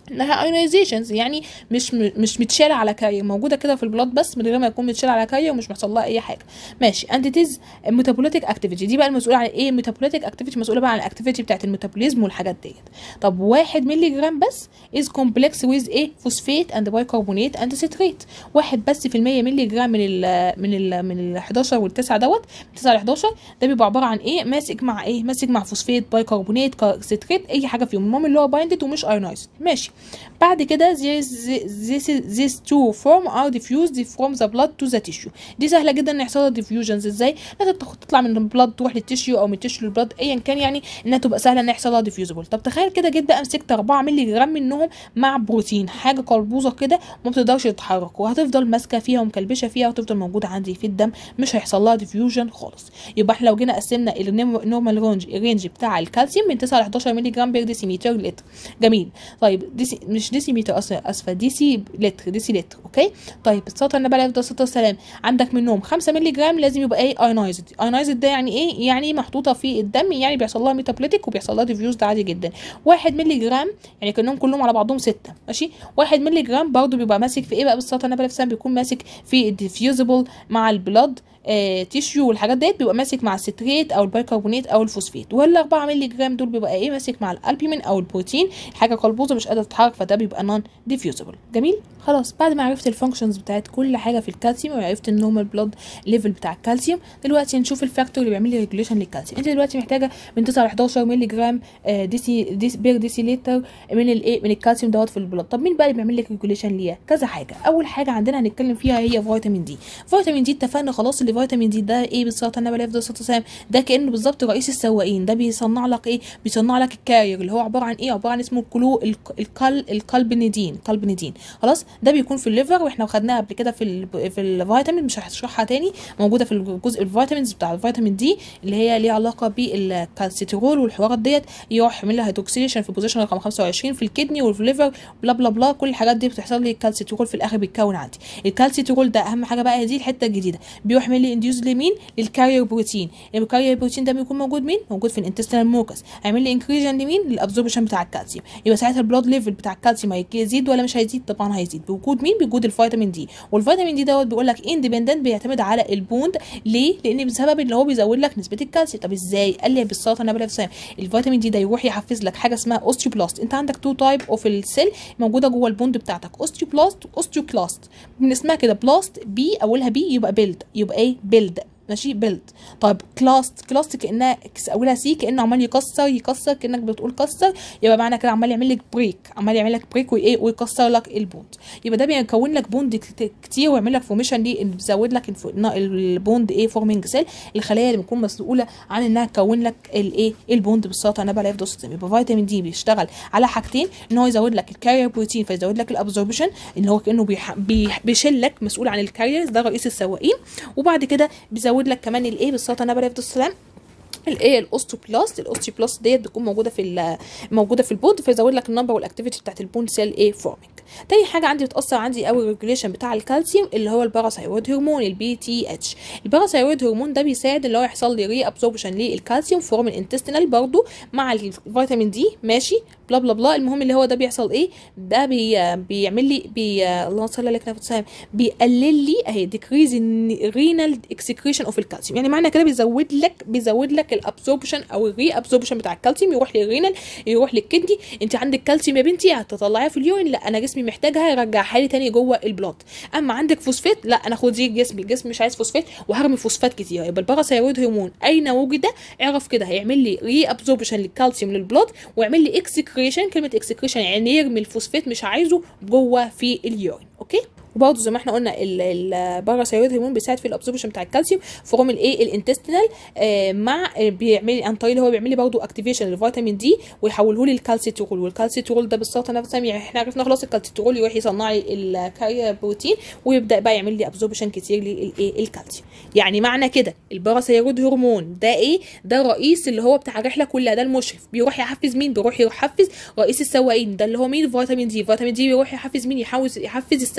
لها ايونيزيشنز يعني مش مش متشاله على كارير موجوده كده في البلاد بس من غير ما يكون متشال على كارير ومش محصل لها اي حاجه ماشي اند تيز ميتابوليتيك اكتيفيتي دي بقى المسؤوله عن ايه ميتابوليتيك اكتيفيتي مسؤوله بقى عن الاكتيفيتي بتاعت الميتابوليزم والحاجات ديت طب واحد مللي جرام بس از كومبلكس ويز ايه فوسفيت اند بايكربونات اند سيتريت واحد بس في المية مللي جرام من ال من ال من ال 11 وال 9 دوت من 9 ل 11 ده بيبقى عباره عن ايه ماسك مع ايه ماسك مع فوسفيت بايكربونات سيتريت اي حاجه فيهم المهم اللي هو بايندد ومش ايونايزد ماشي بعد كده this, this, this two form are diffused from the blood to the tissue دي سهله جدا ان يحصل لها diffusions ازاي لا تطلع من البلاد تروح للتيشيو او من التيشيو للبلاد ايا كان يعني انها تبقى سهله ان يحصل لها diffusible طب تخيل كده جيت بقى مسكت 4 مللي جرام منهم مع بروتين حاجه قلبوزه كده وما بتقدرش تتحرك وهتفضل ماسكه فيها ومكلبشه فيها وتفضل موجوده عندي في الدم مش هيحصل لها diffusion خالص يبقى احنا لو جينا قسمنا النورمال رينج الرينج بتاع الكالسيوم من 9 ل 11 مللي جرام بير ديسيمتر لتر جميل طيب ديسي مش ديسيمتر اصلا اسفه ديسي لتر ديسي لتر اوكي طيب السلطه النبي عليه الصلاه والسلام عندك منهم 5 مللي جرام لازم يبقى ايه ايونايزد ايونايزد ده يعني ايه يعني محطوطه في الدم يعني بيحصل لها ميتابوليتيك وبيحصل لها ديفيوز ده عادي جدا 1 مللي جرام يعني كانهم كلهم على بعضهم 6 ماشي 1 مللي جرام برضه بيبقى ماسك في ايه بقى بالسلطه النبي عليه الصلاه والسلام بيكون ماسك في الديفيوزبل مع البلاد آه تيشيو والحاجات ديت بيبقى ماسك مع الستريت او البيكربونات او الفوسفات وال 4 مللي جرام دول بيبقى ايه ماسك مع الالبيومين او البروتين حاجه قلبوزه مش قادره تتحرك فده بيبقى نون ديفيوزبل جميل خلاص بعد ما عرفت الفانكشنز بتاعت كل حاجه في الكالسيوم وعرفت النورمال بلاد ليفل بتاع الكالسيوم دلوقتي نشوف الفاكتور اللي بيعمل لي ريجوليشن للكالسيوم انت دلوقتي محتاجه من 9 ل 11 مللي جرام آه ديسي ديس بير ديسي لتر من الايه من الكالسيوم دوت في البلاد طب مين بقى اللي بيعمل لك ريجوليشن ليها كذا حاجه اول حاجه عندنا هنتكلم فيها هي فيتامين دي فيتامين دي اتفقنا خلاص اللي فيتامين دي ده ايه بالظبط النبي عليه الصلاه والسلام ده كانه بالظبط رئيس السواقين ده بيصنع لك ايه بيصنع لك الكارير اللي هو عباره عن ايه عباره عن اسمه الكلو الكل الكالبنيدين كالبنيدين خلاص ده بيكون في الليفر واحنا خدناها قبل كده في ال في الفيتامين مش هشرحها تاني موجوده في الجزء الفيتامينز بتاع الفيتامين دي اللي هي ليها علاقه بالكالسيترول والحوارات ديت يروح يعمل لها هيدروكسيليشن في بوزيشن رقم 25 في الكدني وفي الليفر بلا بلا بلا كل الحاجات دي بتحصل لي الكالسيترول في الاخر بيتكون عندي الكالسيترول ده اهم حاجه بقى دي الحته الجديده بيروح يعمل لي انديوز لمين للكارير بروتين الكارير بروتين ده بيكون موجود مين موجود في الانتستينال موكس هيعمل لي انكريجن لمين للابزوربشن بتاع الكالسيوم يبقى ساعتها البلاد ليفل بتاع الكالسيوم هيزيد ولا مش هيزيد طبعا هيزيد بوجود مين بوجود الفيتامين دي والفيتامين دي دوت بيقول لك اندبندنت بيعتمد على البوند ليه لان بسبب اللي هو بيزود لك نسبه الكالسيوم طب ازاي قال لي بالصلاه النبي عليه الصلاه الفيتامين دي ده يروح يحفز لك حاجه اسمها اوستيوبلاست انت عندك تو تايب اوف السيل موجوده جوه البوند بتاعتك اوستيوبلاست واوستيوكلاست من اسمها كده بلاست بي اولها بي يبقى بيلد يبقى ايه بيلد ماشي بيلد طيب كلاست كلاست كانها اولها سي كانه عمال يكسر يكسر كانك بتقول كسر يبقى معنى كده عمال يعمل لك بريك عمال يعمل لك بريك وايه ويكسر لك البوند يبقى ده بيكون لك بوند كتير ويعمل لك فورميشن دي بيزود لك البوند ايه فورمينج سيل الخلايا اللي بتكون مسؤوله عن انها تكون لك الايه البوند بالسلطه النبي عليه الصلاه والسلام يبقى فيتامين دي بيشتغل على حاجتين ان هو يزود لك الكارير بروتين فيزود لك الابزوربشن ان هو كانه بيشيل لك مسؤول عن الكاريرز ده رئيس السواقين وبعد كده بيزود لك كمان الايه بالسلطه النبي عليه الصلاه والسلام الايه الاوستوبلاست الاوستوبلاست ديت بتكون موجوده في موجوده في البود فيزود لك النمبر والاكتيفيتي بتاعت البون سيل ايه فورمينج تاني حاجه عندي بتاثر عندي قوي الريجوليشن بتاع الكالسيوم اللي هو الباراثايرويد هرمون البي تي اتش الباراثايرويد هرمون ده بيساعد اللي هو يحصل لي ري ابسوربشن للكالسيوم فورم الانتستينال برضو مع الفيتامين دي ماشي بلا بلا بلا المهم اللي هو ده بيحصل ايه ده بي بيعمل لي بي اللهم صل على النبي وسلم بيقلل لي اهي ديكريز رينال اكسكريشن اوف الكالسيوم يعني معنى كده بيزود لك بيزود لك الابسوربشن او الري ابسوربشن بتاع الكالسيوم يروح للرينال يروح للكدني انت عندك كالسيوم يا بنتي هتطلعيها في اليورين لا انا جسمي محتاجها يرجعها لي تاني جوه البلاد اما عندك فوسفات لا انا خدي جسمي الجسم مش عايز فوسفات وهرمي فوسفات كتير يبقى الباراثايرويد هرمون اين وجد اعرف كده هيعمل لي ري ابسوربشن للكالسيوم للبلاد ويعمل لي اكسكريشن كلمه اكسكريشن يعني يرمي الفوسفات مش عايزه جوه في اليورين اوكي وبرضه زي ما احنا قلنا الباراثايرويد هرمون بيساعد في الابسوربشن بتاع الكالسيوم فروم الايه الانتستينال آه مع بيعمل عن طريق اللي هو بيعمل لي برضه اكتيفيشن للفيتامين دي ويحوله لي الكالسيترول والكالسيترول ده بالسلطه نفسها يعني احنا عرفنا خلاص الكالسيترول يروح يصنع لي الكارير بروتين ويبدا بقى يعمل لي ابسوربشن كتير للايه الكالسيوم يعني معنى كده الباراثايرويد هرمون ده ايه ده رئيس اللي هو بتاع الرحله كلها ده المشرف بيروح يحفز مين بيروح يحفز رئيس السواقين ده اللي هو مين فيتامين دي فيتامين دي بيروح يحفز مين يحفز يحفز السواقين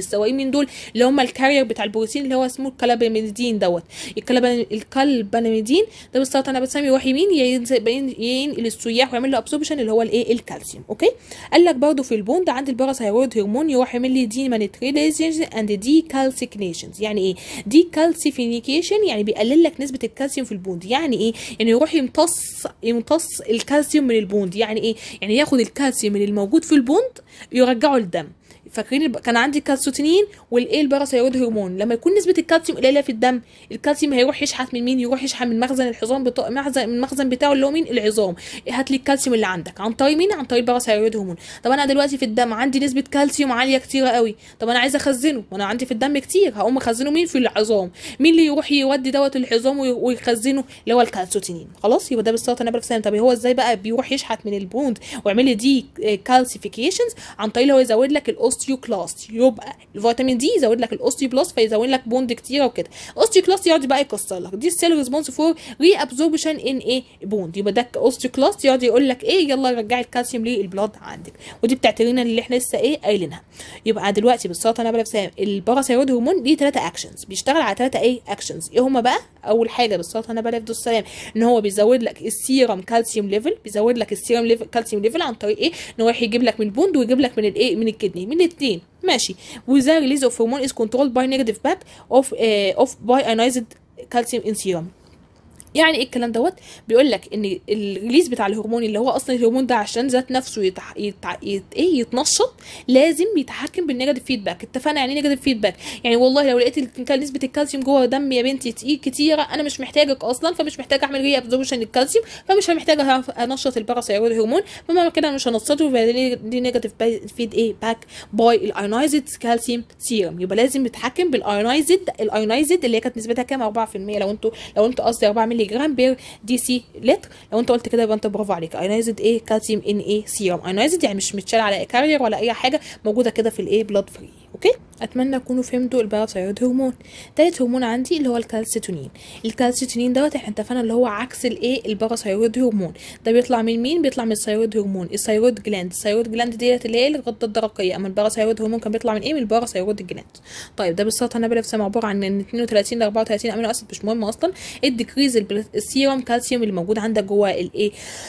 السواقين مين دول اللي هم الكارير بتاع البروتين اللي هو اسمه الكلاباميدين دوت الكلابا- الكلباميدين ده بالظبط انا بسمي يروح يمين ينزل- ينقل السياح ويعمل له ابسوربشن اللي هو الايه الكالسيوم اوكي قال لك برضو في البوند عند الباراثايرويد هرمون يروح يعمل لي دي مانيتريليزنز اند دي كالسيكنيشنز يعني ايه دي كالسيفينيكيشن يعني بيقلل لك نسبه الكالسيوم في البوند يعني ايه يعني يروح يمتص يمتص الكالسيوم من البوند يعني ايه يعني ياخد الكالسيوم من الموجود في البوند يرجعه للدم فاكرين الب- كان عندي كالسيتونين والايه الباراثايرويد هرمون لما يكون نسبه الكالسيوم قليله في الدم الكالسيوم هيروح يشحت من مين يروح يشحت من مخزن العظام بتاع مخزن من المخزن بتاعه اللي هو مين العظام هات لي الكالسيوم اللي عندك عن طريق مين عن طريق الباراثايرويد هرمون طب انا دلوقتي في الدم عندي نسبه كالسيوم عاليه كتيره قوي طب انا عايزه اخزنه وانا عندي في الدم كتير هقوم اخزنه مين في العظام مين اللي يروح يودي دوت العظام وي- ويخزنه اللي هو الكالسيتونين خلاص يبقى ده بالظبط انا بلف طب هو ازاي بقى بيروح يشحت من البوند ويعمل لي دي كالسيفيكيشنز عن طريق اللي هو يزود لك الاوستيوكلاست يبقى الفيتامين دي يزود لك الاوستيوبلاست فيزود لك بوند كتيره وكده الاوستيوكلاست يقعد بقى يكسر لك دي السيل ريسبونس فور ري ابزوربشن ان ايه بوند يبقى ده اوستيوكلاست يقعد يقول لك ايه يلا رجعي الكالسيوم للبلاد عندك ودي بتاعت الرينال اللي احنا لسه ايه قايلينها يبقى دلوقتي بالظبط انا بلف الباراثايرويد هرمون ليه ثلاثه اكشنز بيشتغل على ثلاثه ايه اكشنز ايه هما بقى اول حاجه بالظبط انا بلف السلام ان هو بيزود لك السيرم كالسيوم ليفل بيزود لك السيرم ليفل كالسيوم ليفل عن طريق ايه ان هو يجيب لك من البوند ويجيب لك من الايه من الكدني من الاثنين ماشي وذا ريليز اوف هرمون از كنترول باي نيجاتيف باك اوف اوف باي ايونايزد كالسيوم ان سيرم يعني ايه الكلام دوت بيقول لك ان الريليز بتاع الهرمون اللي هو اصلا الهرمون ده عشان ذات نفسه يتح... يتع... يت... ايه يتنشط لازم يتحكم بالنيجاتيف فيدباك اتفقنا يعني ايه نيجاتيف فيدباك يعني والله لو لقيت ال- كان نسبه الكالسيوم جوه دم يا بنتي تقيل كتيره انا مش محتاجك اصلا فمش محتاج اعمل ري ابزوربشن للكالسيوم فمش محتاج أعرف انشط الباراثايرويد هرمون فما كده مش هنشطه يبقى دي- دي نيجاتيف فيد ايه باك باي الايونايزد كالسيوم سيرم يبقى لازم نتحكم بالايونايزد الايونايزد اللي هي كانت نسبتها كام 4% لو انتوا لو انتوا قصدي 4 مللي جرام بير دي سي لتر لو انت قلت كده يبقى انت برافو عليك ايونايزد ايه كالسيوم ان ايه سيرم ايونايزد يعني مش متشال على كارير ولا اي حاجه موجوده كده في الايه بلاد فري اوكي اتمنى تكونوا فهمتوا الباراثايرويد هرمون تالت هرمون عندي اللي هو الكالسيتونين الكالسيتونين دوت احنا اتفقنا اللي هو عكس الايه الباراثايرويد هرمون ده بيطلع من مين بيطلع من الثايرويد هرمون الثايرويد جلاند الثايرويد جلاند ديت اللي هي الغده الدرقيه اما الباراثايرويد هرمون كان بيطلع من ايه من الباراثايرويد جلاند طيب ده بالظبط انا بلف عباره عن من 32 ل 34 امينو اسيد مش مهم اصلا الديكريز السيرم كالسيوم اللي موجود عندك جوه الايه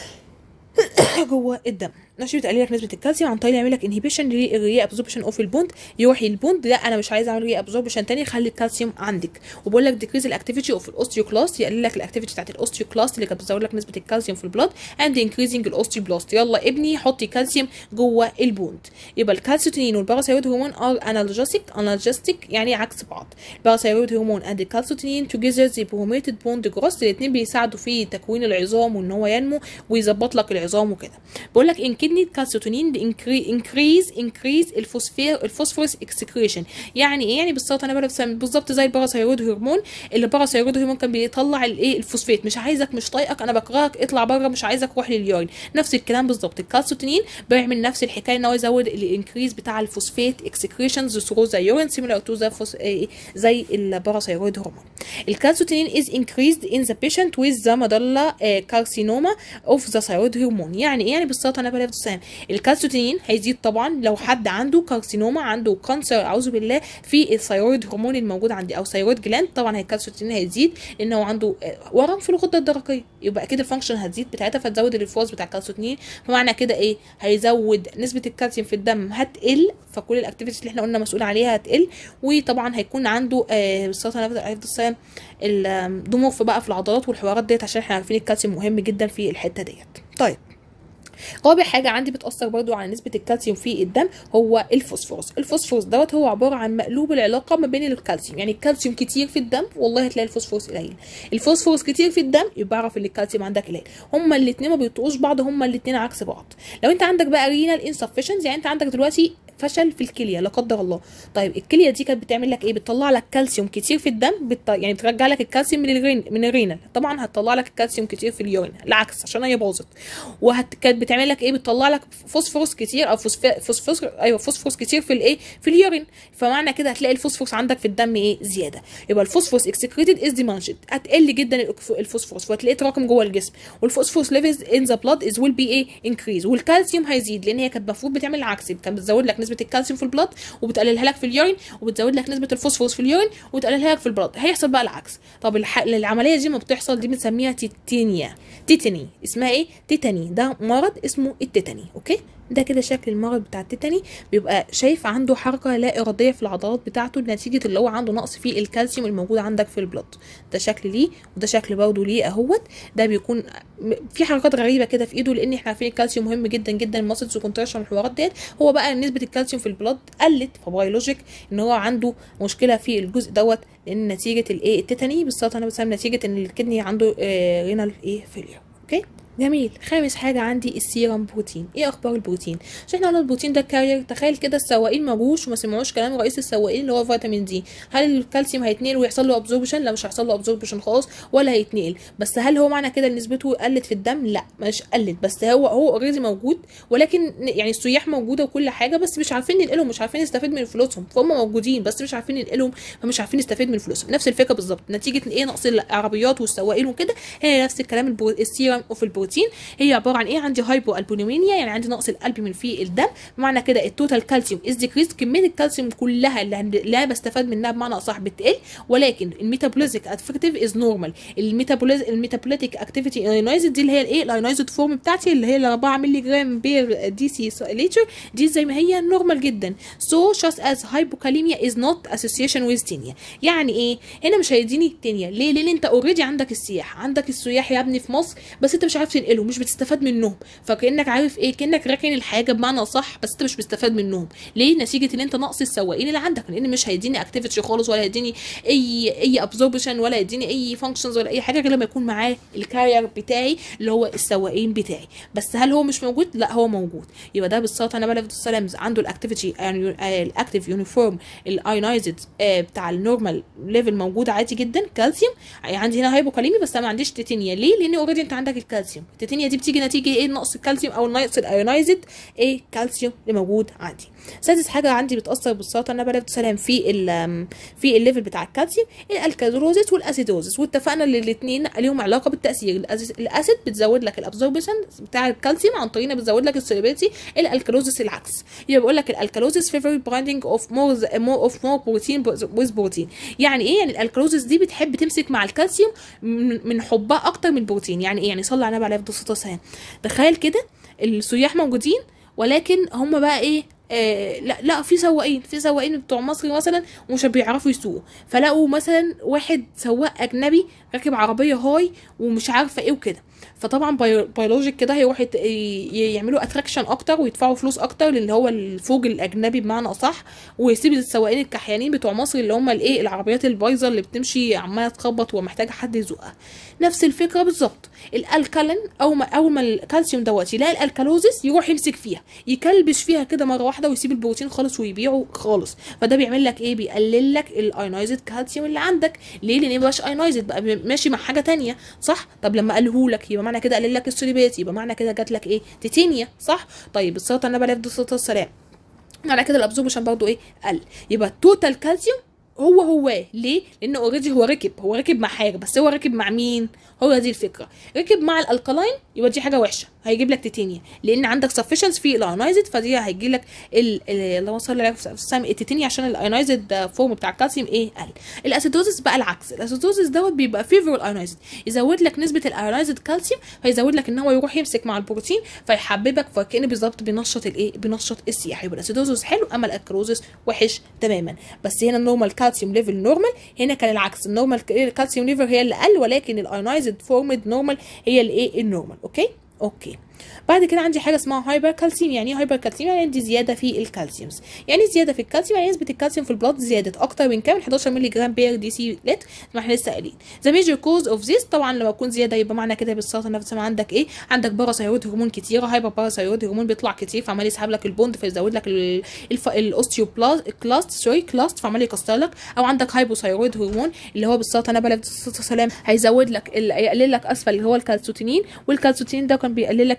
جوه الدم ماشي بتقلل لك نسبه الكالسيوم عن طريق يعمل لك انهبيشن للري ابزوربشن اوف البوند يروح البوند لا انا مش عايز اعمل ري ابزوربشن تاني خلي الكالسيوم عندك وبقول لك ديكريز الاكتيفيتي اوف الاوستيوكلاست يقلل لك الاكتيفيتي بتاعت الاوستيوكلاست اللي كانت بتزود لك نسبه الكالسيوم في البلاد اند انكريزنج الاوستيوبلاست يلا ابني حطي كالسيوم جوه البوند يبقى الكالسيتونين والباراثايرويد هرمون ار انالجيسيك انالجيستيك يعني عكس بعض الباراثايرويد هرمون اند الكالسيتونين توجذر زي بروميتد بوند جروس الاثنين بيساعدوا في تكوين العظام وان هو ينمو ويظبط لك العظام وكده بقول لك ان كدني الكالسيتونين انكريز انكريز الفوسفير الفوسفورس اكسكريشن يعني ايه يعني بالظبط انا بلف بالظبط زي الباراثايرويد هرمون اللي الباراثايرويد هرمون كان بيطلع الايه الفوسفات مش عايزك مش طايقك انا بكرهك اطلع بره مش عايزك روح لليورين نفس الكلام بالظبط الكالسيتونين بيعمل نفس الحكايه ان هو يزود الانكريز بتاع الفوسفات اكسكريشنز ثرو ذا يورين سيميلار تو ذا زي الباراثايرويد هرمون الكالسيتونين is increased in the patient with the medulla carcinoma of the thyroid hormone يعني ايه يعني بالظبط انا بلف السام الكالسيتونين هيزيد طبعا لو حد عنده كارسينوما عنده كانسر اعوذ بالله في الثيرويد هرمون الموجود عندي او ثيرويد جلاند طبعا الكالسيتونين هيزيد لان هو عنده آه، ورم في الغده الدرقيه يبقى اكيد الفانكشن هتزيد بتاعتها فتزود الافراز بتاع الكالسيتونين فمعنى كده ايه هيزود نسبه الكالسيوم في الدم هتقل فكل الاكتيفيتيز اللي احنا قلنا مسؤول عليها هتقل وطبعا هيكون عنده آه بالصلاه على النبي عليه الصلاه والسلام الضمور في بقى في العضلات والحوارات ديت عشان احنا عارفين الكالسيوم مهم جدا في الحته ديت طيب رابع حاجه عندي بتاثر برضو على نسبه الكالسيوم في الدم هو الفوسفورس الفوسفورس دوت هو عباره عن مقلوب العلاقه ما بين الكالسيوم يعني الكالسيوم كتير في الدم والله هتلاقي الفوسفورس قليل الفوسفورس كتير في الدم يبقى اعرف ان الكالسيوم عندك قليل هما الاثنين ما بيطقوش بعض هما الاثنين عكس بعض لو انت عندك بقى رينال انسفشنز يعني انت عندك دلوقتي فشل في الكليه لا قدر الله طيب الكليه دي كانت بتعمل لك ايه بتطلع لك كالسيوم كتير في الدم بت... يعني بترجع لك الكالسيوم من الرين من الرينال طبعا هتطلع لك الكالسيوم كتير في اليورين العكس عشان هي باظت وهت كانت بتعمل لك ايه بتطلع لك فوسفورس كتير او فوسف... فوسفورس ايوه فوسفورس كتير في الايه في اليورين فمعنى كده هتلاقي الفوسفورس عندك في الدم ايه زياده يبقى الفوسفورس اكسكريتد از ديمانشد هتقل جدا الفوسفورس وهتلاقيه تراكم جوه الجسم والفوسفورس ليفلز ان ذا بلاد از ويل بي ايه انكريز والكالسيوم هيزيد لان هي كانت المفروض بتعمل العكس كانت بتزود لك نسبه الكالسيوم في البلد وبتقللها لك في اليورين وبتزود لك نسبه الفوسفورس في اليورين وتقللها لك في البلد هيحصل بقى العكس طب الح... العمليه دي ما بتحصل دي بنسميها تيتانيا تيتاني اسمها ايه تيتاني ده مرض اسمه التيتاني اوكي ده كده شكل المرض بتاع التيتاني بيبقى شايف عنده حركه لا اراديه في العضلات بتاعته نتيجه اللي هو عنده نقص في الكالسيوم الموجود عندك في البلد ده شكل ليه وده شكل برضه ليه اهوت ده بيكون في حركات غريبه كده في ايده لان احنا عارفين الكالسيوم مهم جدا جدا الماسلز وكونتراكشن والحوارات ديت هو بقى نسبه الكالسيوم في البلد قلت فبايولوجيك ان هو عنده مشكله في الجزء دوت لان نتيجه الايه التيتاني بالظبط انا بسمي نتيجه ان الكدني عنده آه رينال ايه فيلير اوكي جميل خامس حاجة عندي السيرم بروتين ايه اخبار البروتين عشان احنا قلنا البروتين ده كارير تخيل كده السواقين ما جوش وما سمعوش كلام رئيس السواقين اللي هو فيتامين دي هل الكالسيوم هيتنقل ويحصل له ابزوربشن لا مش هيحصل له ابزوربشن خالص ولا هيتنقل بس هل هو معنى كده نسبته قلت في الدم لا مش قلت بس هو هو اوريدي موجود ولكن يعني السياح موجوده وكل حاجه بس مش عارفين ننقلهم مش عارفين نستفيد من فلوسهم فهم موجودين بس مش عارفين ننقلهم فمش عارفين نستفيد من فلوسهم نفس الفكره بالظبط نتيجه ايه نقص العربيات والسواقين وكده هي نفس الكلام البرو... السيرم اوف البروتين هي عباره عن ايه عندي هايبو البونيمينيا يعني عندي نقص الالبومين في الدم بمعنى كده التوتال كالسيوم از ديكريز كميه الكالسيوم كلها اللي, اللي انا بستفاد منها بمعنى اصح بتقل ولكن الميتابوليزيك افكتيف از نورمال الميتابوليز الميتابوليتيك اكتيفيتي ايونايزد دي اللي هي الايه الايونايزد فورم بتاعتي اللي هي ال 4 مللي جرام بير دي سي ليتر دي زي ما هي نورمال جدا سو جاست از هايبوكاليميا از نوت اسوسيشن ويز تينيا يعني ايه هنا مش هيديني تينيا ليه لان انت اوريدي عندك السياح عندك السياح يا ابني في مصر بس انت مش عارف تنقله مش بتستفاد منهم فكانك عارف ايه كانك راكن الحاجه بمعنى صح بس انت مش مستفاد منهم ليه نتيجه ان انت نقص السواقين اللي عندك لان مش هيديني اكتيفيتي خالص ولا هيديني اي اي ابزوربشن ولا هيديني اي فانكشنز ولا اي حاجه غير لما يكون معاه الكارير بتاعي اللي هو السواقين بتاعي بس هل هو مش موجود لا هو موجود يبقى ده بالظبط انا بلفت السلام عنده الاكتيفيتي الاكتيف يونيفورم الايونايزد بتاع النورمال ليفل موجود عادي جدا كالسيوم عندي هنا هايبوكاليمي بس انا ما عنديش تيتينيا ليه لان اوريدي انت عندك الكالسيوم التيتينيا دي بتيجي نتيجه ايه نقص الكالسيوم او نقص الايونايزد ايه كالسيوم اللي موجود عندي سادس حاجه عندي بتاثر بالسلطه انا بلفت سلام في ال في الليفل بتاع الكالسيوم الالكالوزيس والاسيدوزيس واتفقنا ان الاثنين ليهم علاقه بالتاثير الاسيد بتزود لك الابزوربشن بتاع الكالسيوم عن طريق بتزود لك السوليبيليتي الالكالوزيس العكس يبقى بقول لك الالكالوزيس فيفورت برايندنج اوف مور مور اوف مور بروتين ويز بروتين يعني ايه يعني الالكالوزيس دي بتحب تمسك مع الكالسيوم من حبها اكتر من البروتين يعني ايه يعني صلي على النبي عليه الصلاه والسلام تخيل كده السياح موجودين ولكن هم بقى ايه آه لا لا في سواقين في سواقين بتوع مصر مثلا ومش بيعرفوا يسوقوا فلقوا مثلا واحد سواق اجنبي راكب عربيه هاي ومش عارفه ايه وكده فطبعا بيولوجيك كده هيروح يعملوا اتراكشن اكتر ويدفعوا فلوس اكتر اللي هو الفوج الاجنبي بمعنى اصح ويسيب السواقين الكحيانين بتوع مصر اللي هم الايه العربيات البايظه اللي بتمشي عماله تخبط ومحتاجه حد يزقها نفس الفكره بالظبط الالكالين او ما اول ما الكالسيوم دوت يلاقي الالكالوزيس يروح يمسك فيها يكلبش فيها كده مره واحده ويسيب البروتين خالص ويبيعه خالص فده بيعمل لك ايه بيقلل لك الايونايزد كالسيوم اللي عندك ليه لان مبقاش ايونايزد بقى ماشي مع حاجه تانية صح طب لما قاله لك يبقى معنى كده قلل لك السوليبيت يبقى معنى كده جات لك ايه تيتينيا صح طيب السلطه النبي عليه الصلاه والسلام معنى كده الابزوربشن برضه ايه قل يبقى التوتال كالسيوم هو هو ليه لانه اوريدي هو ركب هو ركب مع حاجه بس هو ركب مع مين هو دي الفكره ركب مع الالكالاين يبقى دي حاجه وحشه هيجيب لك تيتانيا لان عندك سفشنس في الايونايزد فدي هيجي لك اللهم صل على سيدنا التيتانيا عشان الايونايزد فورم بتاع الكالسيوم ايه قل الاسيدوزس بقى العكس الاسيدوزس دوت بيبقى فيفور الايونايزد يزود لك نسبه الايونايزد كالسيوم فيزود لك ان هو يروح يمسك مع البروتين فيحببك فكأن بالظبط بينشط الايه بينشط السياح يبقى الاسيدوزس حلو اما الاكروزس وحش تماما بس هنا النورمال كالسيوم ليفل نورمال هنا كان العكس النورمال كالسيوم ليفل هي اللي قل ولكن الايونايزد فورمد نورمال هي الايه النورمال اوكي اوكي بعد كده عندي حاجه اسمها هايبر كالسيوم يعني ايه هايبر كالسيوم يعني عندي زياده في الكالسيومز يعني زياده في الكالسيوم يعني نسبه الكالسيوم في البلاد زادت اكتر من كام 11 مللي جرام بير دي سي لتر زي ما احنا لسه قايلين ذا ميجر كوز اوف ذيس طبعا لما يكون زياده يبقى معنى كده بالسلطه نفس ما عندك ايه عندك باراثايرويد هرمون كتيره هايبر باراثايرويد هرمون بيطلع كتير فعمال يسحب لك البوند فيزود لك الاوستيوبلاست كلاست سوري كلاست فعمال يكسر لك او عندك هايبوثايرويد هرمون اللي هو بالسلطه نبله السلام هيزود لك يقلل لك اسفل اللي هو الكالسيتونين والكالسيتونين ده كان بيقلل لك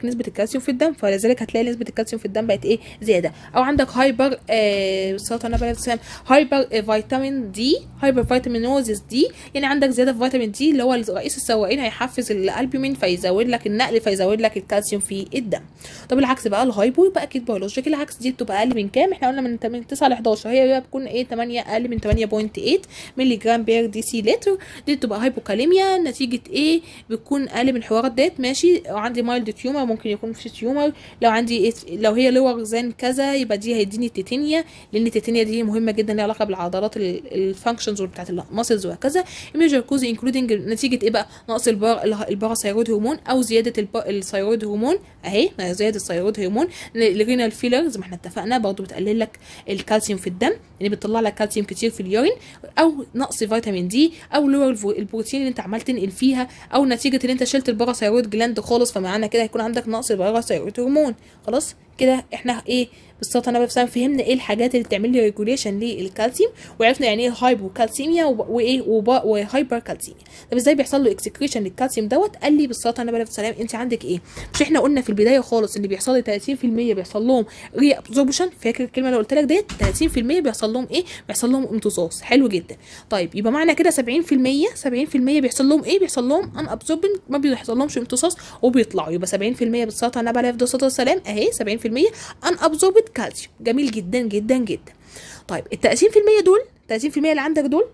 عندك نسبه الكالسيوم في الدم فلذلك هتلاقي نسبه الكالسيوم في الدم بقت ايه زياده او عندك هايبر آه سرطان النبي عليه السلام هايبر آه فيتامين دي هايبر فيتامينوزيس دي يعني عندك زياده في فيتامين دي اللي هو رئيس السواقين هيحفز الالبومين فيزود لك النقل فيزود لك الكالسيوم في الدم طب العكس بقى الهايبو يبقى اكيد بيولوجيك العكس دي بتبقى اقل من كام احنا قلنا من 8 9 ل 11 هي بقى بتكون ايه 8 اقل من 8.8 مللي جرام بير دي سي لتر دي بتبقى هايبوكاليميا نتيجه ايه بتكون اقل من الحوارات ديت ماشي لو عندي مايلد تيومر ممكن يكون في تيومر لو عندي إيه لو هي لور زان كذا يبقى دي هيديني التيتانيا لان التيتانيا دي مهمه جدا ليها علاقه بالعضلات الفانكشنز بتاعت الماسلز وهكذا ميجر كوز انكلودنج نتيجه ايه بقى نقص البار الباراثايرويد هرمون او زياده الثايرويد هرمون اهي زياده الثايرويد هرمون الرينال فيلر زي ما احنا اتفقنا برضه بتقلل لك الكالسيوم في الدم يعني بتطلع لك كالسيوم كتير في اليورين او نقص فيتامين دي او لور البروتين اللي انت عمال تنقل فيها او نتيجه ان انت شلت الباراثايرويد جلاند خالص فمعنى كده هيكون عندك نقص الباراثايرويد هرمون خلاص كده احنا ايه بالظبط انا بفهم فهمنا ايه الحاجات اللي بتعمل لي ريجوليشن للكالسيوم وعرفنا يعني ايه هايبوكالسيميا وايه وهايبر كالسيميا طب ازاي بيحصل له اكسكريشن للكالسيوم دوت قال لي بالظبط انا بلف سلام انت عندك ايه مش احنا قلنا في البدايه خالص ان بيحصل لي 30% بيحصل لهم ري ابزوربشن فاكر الكلمه اللي قلت لك ديت 30% بيحصل لهم ايه بيحصل لهم امتصاص حلو جدا طيب يبقى معنى كده 70% 70% بيحصل لهم ايه بيحصل لهم ان ابزوربن ما بيحصل لهمش امتصاص وبيطلعوا يبقى 70% بالظبط انا بلف الصلاه والسلام اهي 70% ان ابزوربد كالسيوم جميل جدا جدا جدا طيب ال 30% دول 30% اللي عندك دول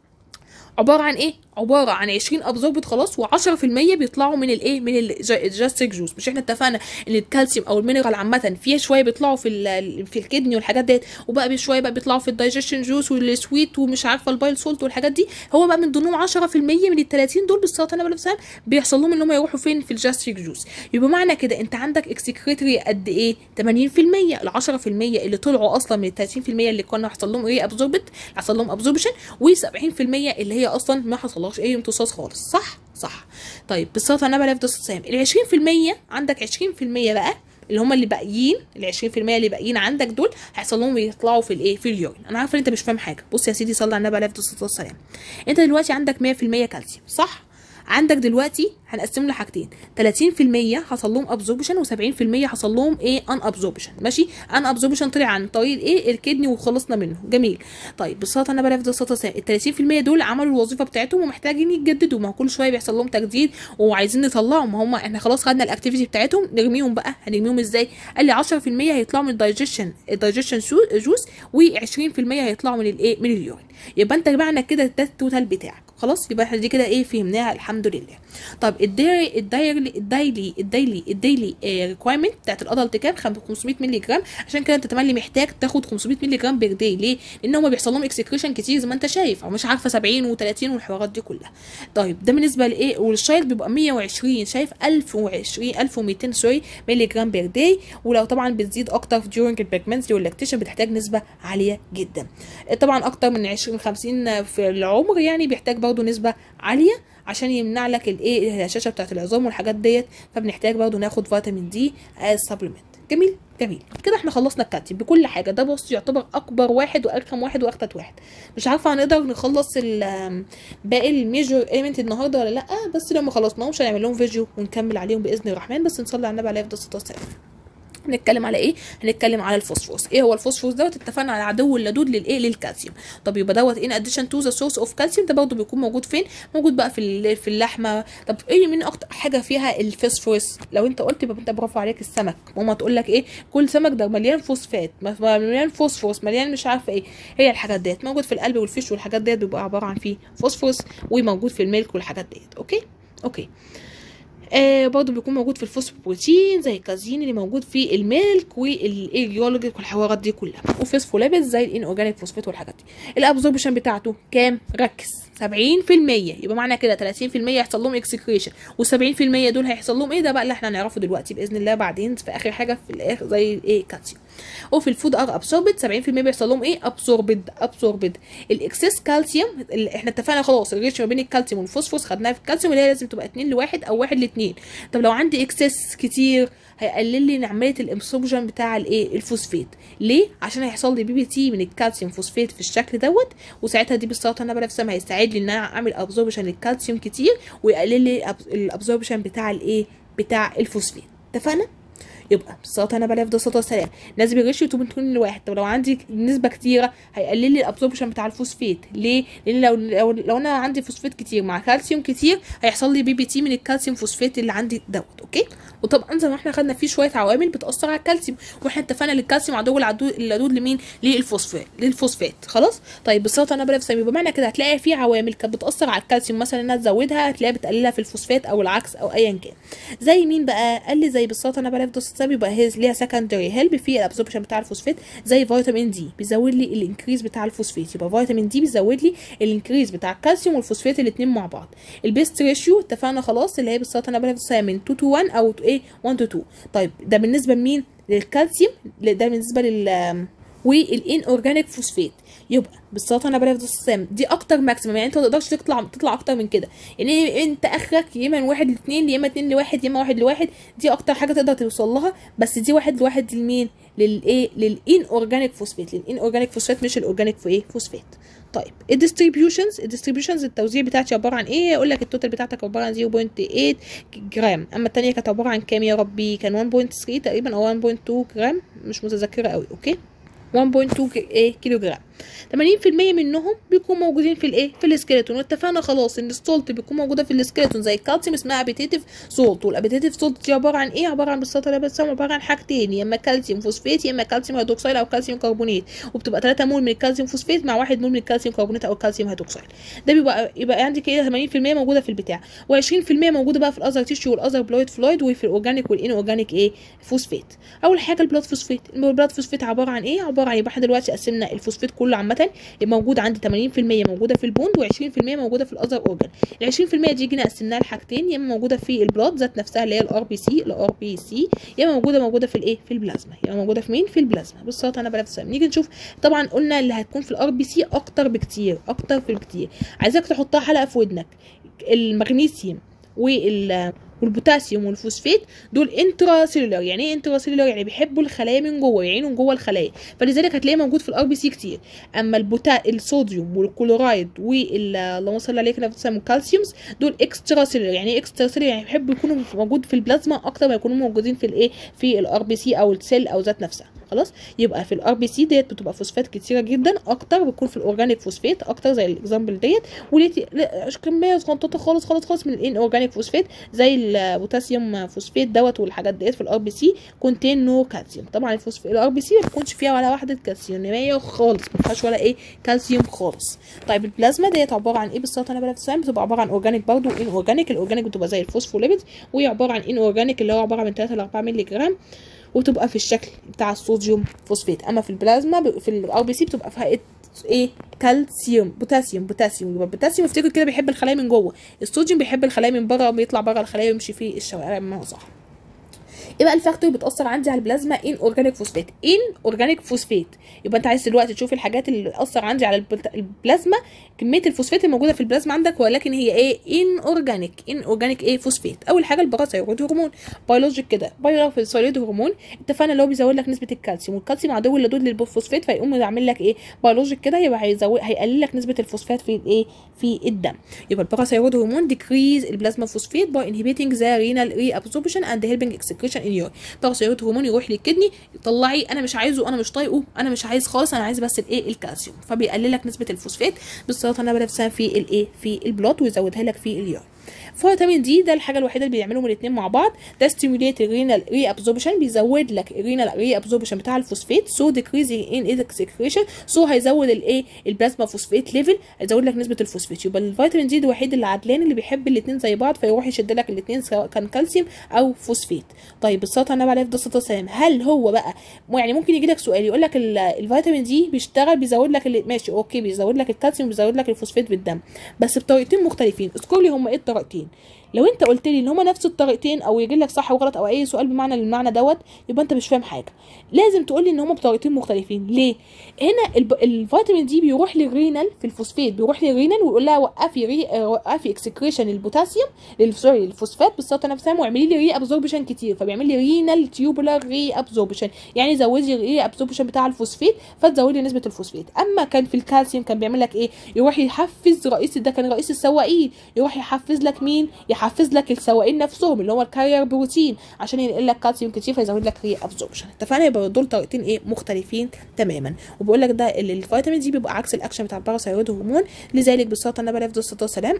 عباره عن ايه عباره عن 20 ابزوربت خلاص و10% بيطلعوا من الايه من الجاستيك جوز مش احنا اتفقنا ان الكالسيوم او المينرال عامه فيها شويه بيطلعوا في في الكدني والحاجات ديت وبقى بشويه بقى بيطلعوا في الدايجيشن جوز والسويت ومش عارفه البايل سولت والحاجات دي هو بقى من ضمنهم 10% من ال 30 دول بالسرطان انا بلفسهم بيحصل لهم ان هم يروحوا فين في الجاستيك جوز يبقى معنى كده انت عندك اكسكريتري قد ايه 80% ال 10% اللي طلعوا اصلا من ال 30% اللي كنا حصل لهم ايه ابزوربت حصل لهم ابزوربشن و70% اللي هي اصلا ما حصلهاش اي امتصاص خالص صح صح طيب بالصلاه على النبي عليه الصلاه والسلام ال 20% عندك 20% بقى اللي هم اللي باقيين ال 20% اللي باقيين عندك دول هيحصل لهم يطلعوا في الايه في اليورين انا عارفه ان انت مش فاهم حاجه بص يا سيدي صلي على النبي عليه الصلاه والسلام انت دلوقتي عندك 100% كالسيوم صح عندك دلوقتي هنقسمه لحاجتين 30% حصل لهم ابزوربشن و70% حصل لهم ايه ان ابزوربشن ماشي ان ابزوربشن طلع عن طريق ايه الكدني وخلصنا منه جميل طيب بالصلاه انا بلف الصلاه ال 30% دول عملوا الوظيفه بتاعتهم ومحتاجين يتجددوا ما هو كل شويه بيحصل لهم تجديد وعايزين نطلعهم ما هم احنا خلاص خدنا الاكتيفيتي بتاعتهم نرميهم بقى هنرميهم ازاي قال لي 10% هيطلعوا من الدايجيشن الدايجيشن جوز و20% هيطلعوا من الايه من اليورين يبقى انت معنى كده ده التوتال بتاعك خلاص يبقى احنا دي كده ايه فهمناها الحمد لله طب الدايري الدايري الدايلي الدايلي الدايلي ريكوايرمنت بتاعت الادلت كام 500 مللي جرام عشان كده انت تملي محتاج تاخد 500 مللي جرام بير داي ليه لان هم بيحصل لهم اكسكريشن كتير زي ما انت شايف او مش عارفه 70 و30 والحوارات دي كلها طيب ده بالنسبه لايه والشايلد بيبقى 120 شايف 1020 1200 سوري مللي جرام بير داي ولو طبعا بتزيد اكتر في during البريجنسي واللاكتيشن بتحتاج نسبه عاليه جدا طبعا اكتر من 20 50 في العمر يعني بيحتاج برضه نسبه عاليه عشان يمنع لك الايه الهشاشه بتاعت العظام والحاجات ديت فبنحتاج برضه ناخد فيتامين دي از سبلمنت جميل جميل كده احنا خلصنا الكالسيوم بكل حاجه ده بص يعتبر اكبر واحد وارخم واحد واخطت واحد مش عارفه هنقدر نخلص باقي الميجور ايمنت النهارده ولا لا بس لو ما خلصناهمش هنعمل لهم فيديو ونكمل عليهم باذن الرحمن بس نصلي على النبي عليه الصلاه والسلام هنتكلم على ايه هنتكلم على الفوسفورس ايه هو الفوسفورس دوت اتفقنا على عدو اللدود للايه للكالسيوم طب يبقى دوت ان اديشن تو ذا سورس اوف كالسيوم ده برضه بيكون موجود فين موجود بقى في في اللحمه طب ايه من اكتر حاجه فيها الفوسفورس لو انت قلت يبقى انت برافو عليك السمك ماما تقول لك ايه كل سمك ده مليان فوسفات مليان فوسفورس مليان مش عارفه ايه هي الحاجات ديت موجود في القلب والفيش والحاجات ديت بيبقى عباره عن فيه فوسفورس وموجود في الميلك والحاجات ديت اوكي اوكي آه برضه بيكون موجود في الفوسفوبروتين زي الكازين اللي موجود في الميلك والايريولوجيك والحوارات دي كلها وفوسفوليبيدز زي الان اورجانيك فوسفات والحاجات دي الابزوربشن بتاعته كام ركز 70% يبقى معنى كده 30% يحصل لهم اكسكريشن و70% دول هيحصل لهم ايه ده بقى اللي احنا هنعرفه دلوقتي باذن الله بعدين في اخر حاجه في الاخر زي ايه كالسيوم وفي الفود ار ابسوربد 70% بيحصل لهم ايه ابسوربد ابسوربد الاكسس كالسيوم احنا اتفقنا خلاص الريشيو ما بين الكالسيوم والفوسفورس خدناها في الكالسيوم اللي هي لازم تبقى 2 لواحد او 1 ل 2 طب لو عندي اكسس كتير هيقلل لي عمليه الابسوربشن بتاع الايه الفوسفات ليه عشان هيحصل لي بي بي تي من الكالسيوم فوسفات في الشكل دوت وساعتها دي بالصوت انا بنفسها هيساعد لي ان انا اعمل ابزوربشن للكالسيوم كتير ويقلل لي الابزوربشن بتاع الايه بتاع الفوسفات اتفقنا يبقى بالصلاه انا بلاقي في الصلاه والسلام لازم الريشيو تكون لواحد طب لو عندي نسبه كتيره هيقلل لي الابسوربشن بتاع الفوسفات ليه لان لو لو, لو انا عندي فوسفات كتير مع كالسيوم كتير هيحصل لي بي بي تي من الكالسيوم فوسفات اللي عندي دوت اوكي وطبعا زي ما احنا خدنا فيه شويه عوامل بتاثر على الكالسيوم واحنا اتفقنا ان الكالسيوم عدو العدو اللدود لمين للفوسفات للفوسفات خلاص طيب بالصلاه انا بلاقي في سامي بمعنى كده هتلاقي في عوامل كانت بتاثر على الكالسيوم مثلا انها تزودها هتلاقيها بتقللها في الفوسفات او العكس او ايا كان زي مين بقى قال لي زي بالصلاه انا بلاقي في دوس السامي يبقى هي ليها سكندري هيلب في الابسوربشن بتاع الفوسفات زي فيتامين دي بيزود لي الانكريز بتاع الفوسفات يبقى فيتامين دي بيزود لي الانكريز بتاع الكالسيوم والفوسفات الاثنين مع بعض البيست ريشيو اتفقنا خلاص اللي هي بالصلاه انا بلاقي في من 2 تو 1 او ايه 1 تو 2 طيب ده بالنسبه لمين للكالسيوم ده بالنسبه لل والان اورجانيك فوسفات يبقى بالصلاه انا بلاقي السام دي اكتر ماكسيمم يعني انت ما تقدرش تطلع تطلع اكتر من كده يعني انت اخرك يا اما من واحد لاثنين يا اما اتنين لواحد يا اما واحد لواحد دي اكتر حاجه تقدر توصل لها بس دي واحد لواحد لمين للايه للان اورجانيك فوسفات للان اورجانيك فوسفات مش الاورجانيك في ايه فوسفات طيب الديستريبيوشنز الديستريبيوشنز التوزيع بتاعتي عباره عن ايه اقول لك التوتال بتاعتك عباره عن 0.8 جرام اما الثانيه كانت عباره عن كام يا ربي كان 1.3 تقريبا او 1.2 جرام مش متذكره قوي اوكي 1.2 ايه كيلو جرام 80% منهم بيكونوا موجودين في الايه في السكيلتون واتفقنا خلاص ان السولت بيكون موجوده في السكيلتون زي الكالسيوم اسمها ابيتيتيف سولت والابيتيتيف سولت دي عباره عن ايه عباره عن بالصلاه على بس عباره عن حاجتين يا اما كالسيوم فوسفات يا اما كالسيوم هيدروكسيد او كالسيوم كربونات وبتبقى 3 مول من الكالسيوم فوسفات مع 1 مول من الكالسيوم كربونات او الكالسيوم هيدروكسيد ده بيبقى يبقى عندي كده 80% موجوده في البتاع و20% موجوده بقى في الاذر تيشو والاذر بلويد فلويد وفي الاورجانيك والان اورجانيك ايه فوسفات اول حاجه البلاد فوسفات البلاد فوسفات عباره عن ايه عباره عن يبقى احنا دلوقتي قسمنا الفوسفات كله عامه موجود عندي 80% موجوده في البوند و20% موجوده في الاذر اورجان ال 20% دي جينا قسمناها لحاجتين يا اما موجوده في البلاد ذات نفسها اللي هي الار بي سي الار بي سي يا اما موجوده موجوده في الايه في البلازما يا اما موجوده في مين في البلازما بالصلاه انا بنفس نيجي نشوف طبعا قلنا اللي هتكون في الار بي سي اكتر بكتير اكتر في بكتير عايزاك تحطها حلقه في ودنك المغنيسيوم وال والبوتاسيوم والفوسفات دول انترا سيلولار يعني ايه انترا سيلولار يعني بيحبوا الخلايا من جوه يعينوا جوه الخلايا فلذلك هتلاقيه موجود في الار بي سي كتير اما البوتا الصوديوم والكلورايد وال اللهم صل عليك نفسهم الكالسيومز دول اكسترا سيلولار يعني ايه اكسترا سيلولار يعني بيحبوا يكونوا موجود في البلازما اكتر ما يكونوا موجودين في الايه في الار بي سي او السيل او ذات نفسها خلاص يبقى في الار بي سي ديت بتبقى فوسفات كتيره جدا اكتر بتكون في الاورجانيك فوسفات اكتر زي الاكزامبل ديت وليتي كميه صغنطوطه خالص خالص خالص من الان اورجانيك فوسفات زي البوتاسيوم فوسفات دوت والحاجات ديت في الار بي سي كونتين نو كالسيوم طبعا الفوسفات الار بي سي ما بيكونش فيها ولا واحده كالسيوميه خالص ما فيهاش ولا ايه كالسيوم خالص طيب البلازما ديت عباره عن ايه بالظبط انا بلاقي في بتبقى عباره عن اورجانيك برضه ان اورجانيك الاورجانيك بتبقى زي الفوسفوليبيدز وهي عباره عن ان اورجانيك اللي هو عباره من 3 ل 4 مللي جرام وتبقى في الشكل بتاع الصوديوم فوسفات اما في البلازما في الار بي سي بتبقى فيها ايه كالسيوم بوتاسيوم بوتاسيوم يبقى البوتاسيوم افتكر كده بيحب الخلايا من جوه الصوديوم بيحب الخلايا من بره وبيطلع بره الخلايا ويمشي في الشوارع بمعنى صح ايه بقى الفاكتور بتاثر عندي على البلازما ان اورجانيك فوسفات ان اورجانيك فوسفات يبقى انت عايز دلوقتي تشوف الحاجات اللي بتاثر عندي على البلازما كميه الفوسفات الموجوده في البلازما عندك ولكن هي ايه ان اورجانيك ان اورجانيك ايه فوسفات اول حاجه الباراثايرويد هرمون بيولوجيك كده باراثايرويد هرمون اتفقنا اللي هو بيزود لك نسبه الكالسيوم والكالسيوم عدو اللدود للفوسفات فيقوم يعمل لك ايه بيولوجيك كده يبقى هيزود هيقلل لك نسبه الفوسفات في الايه في الدم يبقى الباراثايرويد هرمون ديكريز البلازما فوسفات باي انهبيتنج ذا رينال ري ابسوربشن اند هيلبنج اكسكريشن ان يور ثيرويد هرمون يروح للكدني طلعي انا مش عايزه انا مش طايقه انا مش عايز خالص انا عايز بس الايه الكالسيوم فبيقلل لك نسبه الفوسفات بالصلاه انا بنفسها في الايه في البلوت ويزودها لك في اليور فيتامين دي ده الحاجه الوحيده اللي بيعملهم الاثنين مع بعض ده ستيموليت الرينال ري ابزوربشن بيزود لك الرينال ري ابزوربشن بتاع الفوسفات سو ديكريز ان اكسكريشن سو هيزود الايه البلازما فوسفات ليفل هيزود لك نسبه الفوسفات يبقى الفيتامين دي الوحيد اللي عدلان اللي بيحب الاثنين زي بعض فيروح يشد لك الاثنين سواء كان كالسيوم او فوسفات طيب بالصلاه على النبي عليه الصلاه والسلام هل هو بقى يعني ممكن يجي لك سؤال يقول لك الفيتامين دي بيشتغل بيزود لك اللي ماشي اوكي بيزود لك الكالسيوم بيزود لك الفوسفات بالدم بس بطريقتين مختلفين اذكر لي هم ايه الطريقتين لو انت قلت لي ان هما نفس الطريقتين او يجي لك صح وغلط او اي سؤال بمعنى المعنى دوت يبقى انت مش فاهم حاجه لازم تقول لي ان هما بطريقتين مختلفين ليه هنا الب... الفيتامين دي بيروح للرينال في الفوسفات بيروح للرينال ويقول لها وقفي ري... وقفي اكسكريشن البوتاسيوم سوري الفوسفات بالظبط انا فاهم واعملي لي ري ابزوربشن كتير فبيعمل لي رينال تيوبولار ري ابزوربشن يعني زودي الري ابزوربشن بتاع الفوسفات فتزودي نسبه الفوسفات اما كان في الكالسيوم كان بيعمل لك ايه يروح يحفز رئيس ده كان رئيس السواقين يروح يحفز لك مين يحفز يحفز لك السوائل نفسهم اللي هو الكارير بروتين عشان ينقل لك كالسيوم كتير فيزود لك ري ابزوربشن اتفقنا يبقى دول طريقتين ايه مختلفين تماما وبيقول لك ده ال- الفيتامين دي بيبقى عكس الاكشن بتاع الباراثايرويد هرمون لذلك بالصلاه على النبي عليه الصلاه والسلام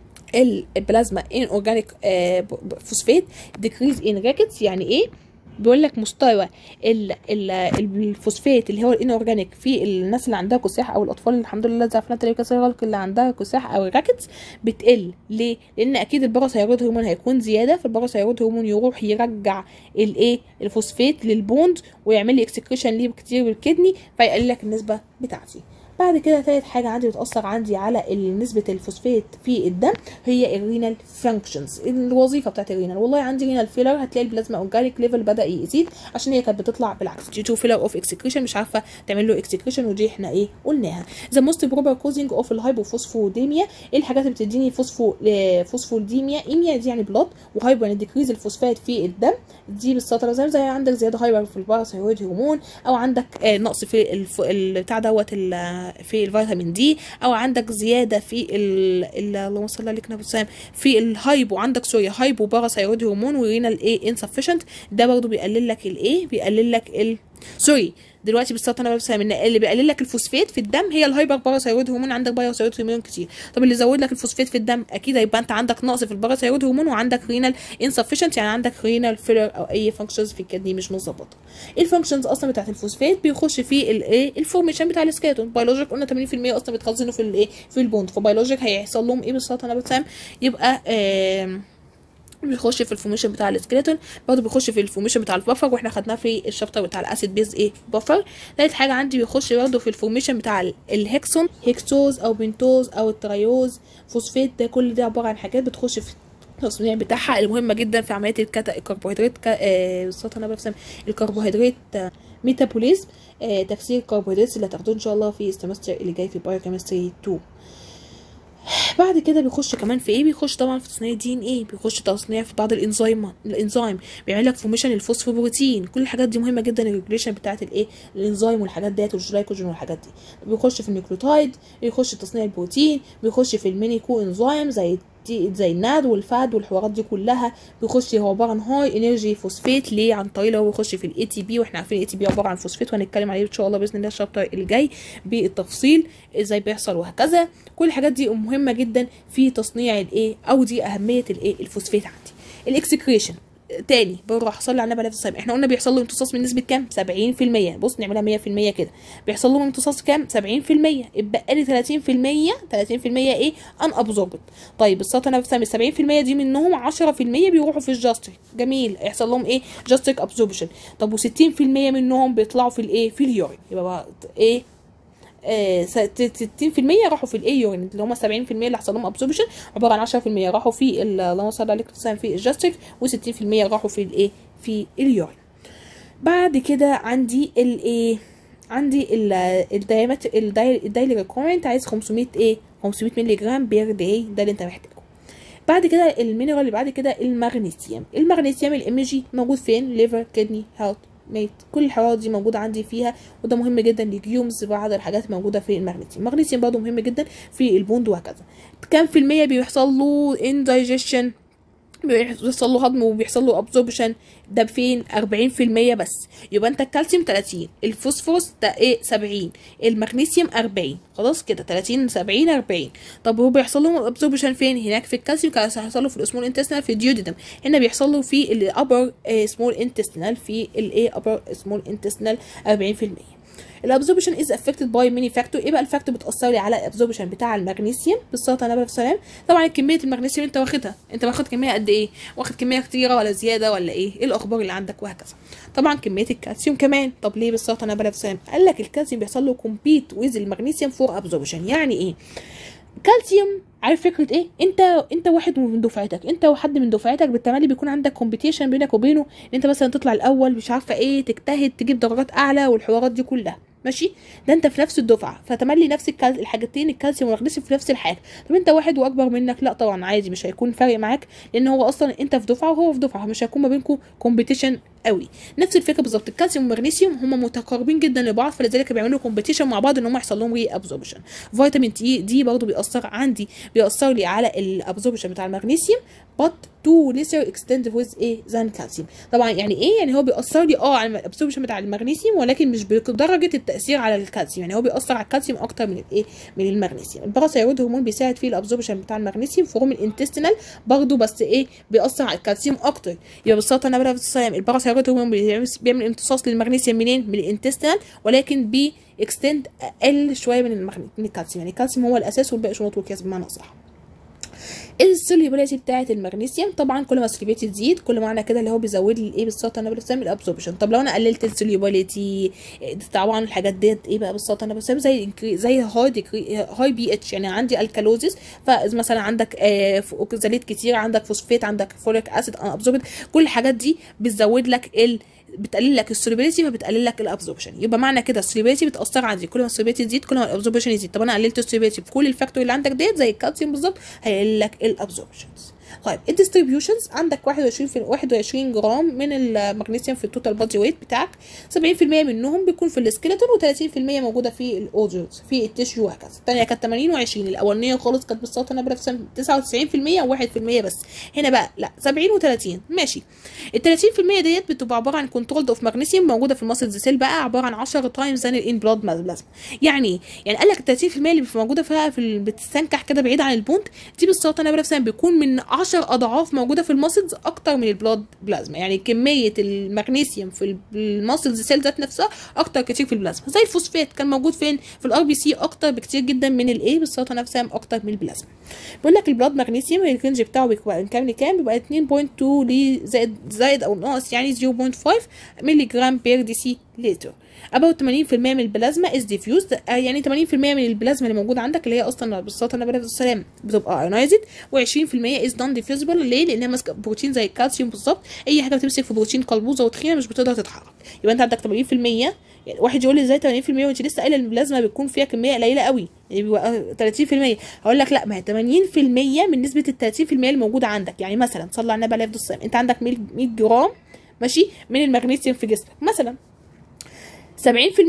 البلازما ان اورجانيك فوسفات ديكريز ان راكتس يعني ايه بيقول لك مستوى ال ال الفوسفات اللي هو الان اورجانيك في الناس اللي عندها كساح او الاطفال اللي الحمد لله زعفنا تلاقي كسر اللي عندها كساح او الراكتس بتقل ليه لان اكيد الباراثايرويد هرمون هيكون زياده فالباراثايرويد هرمون يروح يرجع الايه الفوسفات للبوند ويعمل لي اكسكريشن ليه كتير بالكدني فيقلل لك النسبه بتاعتي بعد كده تالت حاجة عندي بتأثر عندي على ال- نسبة الفوسفات في الدم هي الرينال فانكشنز الوظيفة بتاعت الرينال والله عندي رينال فيلر هتلاقي البلازما اورجانيك ليفل بدأ يزيد عشان هي كانت بتطلع بالعكس دي تو فيلر اوف اكسكريشن مش عارفة تعمل له اكسكريشن ودي احنا ايه قلناها ذا موست بروبر كوزنج اوف الهايبوفوسفوديميا ايه الحاجات اللي بتديني فوسفو فوسفوديميا ايميا دي يعني بلاد وهايبو يعني ديكريز الفوسفات في الدم دي بالسطر زي زي عندك زياده هايبر في الباراثايرويد هرمون او عندك آه نقص في الف... ال- بتاع دوت ال- في الفيتامين دي او عندك زياده في ال... ال... اللهم صل على النبي وسلم في الهايبو عندك سوري هايبو باراثايرويد هرمون ورينال ايه انسفشنت ده برضو بيقلل لك الايه بيقلل لك ال سوري دلوقتي بالظبط انا بفهم ان اللي بيقلل لك الفوسفات في الدم هي الهايبر باراثايرويد هرمون عندك باراثايرويد هرمون كتير طب اللي يزود لك الفوسفات في الدم اكيد هيبقى انت عندك نقص في الباراثايرويد هرمون وعندك رينال انسفشنت يعني عندك رينال فيلر او اي فانكشنز في الكدني مش مظبطه الفانكشنز اصلا بتاعت الفوسفات بيخش في الايه الفورميشن بتاع السكيلتون بيولوجيك قلنا 80% اصلا بيتخزنوا في الايه في البوند فبيولوجيك هيحصل لهم ايه بالظبط انا بتسام يبقى آه بيخش في الفورميشن بتاع السكيلتون برضه بيخش في الفورميشن بتاع البفر واحنا خدناه في الشابتر بتاع الاسيد بيز ايه بفر تالت حاجه عندي بيخش برضه في الفورميشن بتاع ال- الهكسون هيكسوز او بنتوز او التريوز فوسفات ده كل ده عباره عن حاجات بتخش في التصنيع بتاعها المهمه جدا في عمليه الكتا الكربوهيدرات ك... آه بالظبط انا بفهم الكربوهيدرات آه ميتابوليزم آه تكسير الكربوهيدرات اللي هتاخدوه ان شاء الله في السمستر اللي جاي في بايوكيمستري 2 بعد كده بيخش كمان في ايه بيخش طبعا في تصنيع الدي ان ايه بيخش تصنيع في بعض الانزيم الانزيم بيعمل لك فورميشن الفوسفوبروتين كل الحاجات دي مهمه جدا الريجوليشن بتاعه الايه الانزيم والحاجات ديت والجلايكوجين والحاجات دي بيخش في النيوكليوتايد بيخش تصنيع البروتين بيخش في الميني كو انزيم زي دي زي الناد والفاد والحوارات دي كلها بيخش هو عباره عن هاي انرجي فوسفات ليه عن طريق اللي هو بيخش في الاي تي بي واحنا عارفين الاي تي بي عباره عن فوسفات وهنتكلم عليه ان شاء الله باذن الله الشابتر الجاي بالتفصيل ازاي بيحصل وهكذا كل الحاجات دي مهمه جدا في تصنيع الايه او دي اهميه الايه الفوسفات عندي الاكسكريشن تاني بروح صلي على النبي عليه الصلاه والسلام احنا قلنا بيحصل له امتصاص من نسبه كام 70% بص نعملها 100% كده بيحصل له امتصاص كام 70% اتبقى لي 30% 30% ايه ان ابزوربت طيب الصلاه على النبي عليه الصلاه والسلام 70% دي منهم 10% بيروحوا في الجاستريك جميل يحصل لهم ايه جاستريك ابزوربشن طب و60% منهم بيطلعوا في الايه في اليورين يبقى بقى ايه آه، ست- 60% راحوا في الاي يورين اللي هم 70% اللي حصل لهم ابسوربشن عباره عن 10% راحوا في ال- اللهم صل على النبي في الجاستريك و60% راحوا في الايه في اليورين بعد كده عندي الايه عندي ال- الدايمت الداي- الدايلي ريكويرمنت عايز 500 ايه 500 مللي جرام بير داي ده اللي انت محتاجه بعد كده المينرال اللي بعد كده المغنيسيوم المغنيسيوم الام جي موجود فين ليفر كدني هارت ميت كل الحوارات دي موجوده عندي فيها وده مهم جدا ليجيومز بعض الحاجات موجوده في المغنيسيوم المغنيسيوم برضه مهم جدا في البوند وهكذا كام في المية بيحصل له indigestion بيحصل له هضم وبيحصل له ابزوربشن ده فين 40% بس يبقى انت الكالسيوم 30 الفوسفورس ده ايه 70 المغنيسيوم 40 خلاص كده 30 70 40 طب هو بيحصل له ابزوربشن فين هناك في الكالسيوم كان هيحصل له في السمول انتستينال في الديوديدم هنا بيحصل له في الابر سمول انتستينال في الايه ابر سمول انتستينال 40% الابزوربشن از افكتد باي ميني فاكتور ايه بقى الفاكتور بتاثر لي على الابزوربشن بتاع المغنيسيوم بالصلاه على النبي عليه السلام طبعا كميه المغنيسيوم انت واخدها انت واخد كميه قد ايه واخد كميه كتيره ولا زياده ولا ايه ايه الاخبار اللي عندك وهكذا طبعا كميه الكالسيوم كمان طب ليه بالصلاه على النبي عليه السلام قال لك الكالسيوم بيحصل له كومبيت ويز المغنيسيوم فور ابزوربشن يعني ايه كالسيوم عارف فكره ايه انت انت واحد من دفعتك انت وحد من دفعتك بالتملي بيكون عندك كومبيتيشن بينك وبينه ان انت مثلا تطلع الاول مش عارفه ايه تجتهد تجيب درجات اعلى والحوارات دي كلها ماشي ده انت في نفس الدفعه فتملي نفس الكال... الحاجتين الكالسيوم والمغنيسيوم في نفس الحاجه طب انت واحد واكبر منك لا طبعا عادي مش هيكون فارق معاك لان هو اصلا انت في دفعه وهو في دفعه مش هيكون ما بينكم كومبيتيشن قوي نفس الفكره بالظبط الكالسيوم والمغنيسيوم هم متقاربين جدا لبعض فلذلك بيعملوا كومبيتيشن مع بعض ان هم يحصل لهم ري ابزوربشن فيتامين تي دي برضه بيأثر عندي بيأثر لي على الابزوربشن بتاع المغنيسيوم but to lesser extent with ايه than calcium طبعا يعني ايه يعني هو بيأثر لي اه على الابسوربشن بتاع المغنيسيوم ولكن مش بدرجه التأثير على الكالسيوم يعني هو بيأثر على الكالسيوم اكتر من الايه من المغنيسيوم الباراثايرويد هرمون بيساعد في الابسوربشن بتاع المغنيسيوم في هرمون الانتستينال برضه بس ايه بيأثر على الكالسيوم اكتر يبقى بالظبط انا بقى السلام الباراثايرويد هرمون بيعمل امتصاص للمغنيسيوم منين من الانتستينال ولكن بي اكستند اقل شويه من المغنيسيوم من الكالسيوم يعني الكالسيوم هو الاساس والباقي شروط والكاس بمعنى صح السوليبيليتي بتاعه المغنيسيوم طبعا كل ما السوليبيليتي تزيد كل معنى كده اللي هو بيزود لي ايه بالظبط انا بسمي الابسوربشن طب لو انا قللت السوليبيليتي طبعا الحاجات ديت ايه بقى بالظبط انا بسمي زي زي هاي هاي بي اتش يعني عندي الكالوزيس فمثلا عندك آه اوكزاليت كتير عندك فوسفات عندك فوليك اسيد انا ابزوربت كل الحاجات دي بتزود لك ال بتقلل لك السوليبيليتي فبتقلل لك الابزوربشن يبقى معنى كده السوليبيليتي بتاثر عندي كل ما السوليبيليتي تزيد كل ما الابزوربشن يزيد طب انا قللت السوليبيليتي في كل الفاكتور اللي عندك ديت زي الكالسيوم بالظبط هيقلل لك الابزوربشنز طيب الديستريبيوشنز عندك 21 في 21 جرام من المغنيسيوم في التوتال بادي ويت بتاعك 70% منهم بيكون في السكيلتون و30% موجوده في الاوجرز في التشيو وهكذا الثانيه كانت 80 و20 الاولانيه خالص كانت بالظبط انا بنفس 99% و1% بس هنا بقى لا 70 و30 ماشي ال 30% ديت بتبقى عباره عن كنترول اوف مغنيسيوم موجوده في الماسلز سيل بقى عباره عن 10 تايمز ذان الان بلاد بلازما يعني يعني قال لك ال 30% اللي موجوده فيها في بتستنكح كده بعيد عن البونت دي بالظبط انا بنفس بيكون من 10 اضعاف موجوده في الماسلز اكتر من البلاد بلازما يعني كميه المغنيسيوم في الماسلز سيل ذات نفسها اكتر كتير في البلازما زي الفوسفات كان موجود فين في الار بي سي اكتر بكتير جدا من الايه بالسلطه نفسها اكتر من البلازما بيقول لك البلاد مغنيسيوم الرينج بتاعه بيبقى من كام لكام بيبقى 2.2 لزائد زائد او ناقص يعني 0.5 مللي جرام بير دي سي لتر about 80% من البلازما is diffused يعني 80% من البلازما اللي موجوده عندك اللي هي اصلا بالصلاه النبي عليه السلام بتبقى ionized و20% is non diffusible ليه؟ لانها ماسكه بروتين زي الكالسيوم بالظبط اي حاجه بتمسك في بروتين قلبوزه وتخينه مش بتقدر تتحرك يبقى انت عندك 80% يعني واحد يقول لي ازاي 80% وانت لسه قايله البلازما بيكون فيها كميه قليله قوي يعني بيبقى 30% هقول لك لا ما هي 80% من نسبه ال 30% اللي موجوده عندك يعني مثلا صلى على النبي عليه الصلاه انت عندك 100 جرام ماشي من المغنيسيوم في جسمك مثلا 70%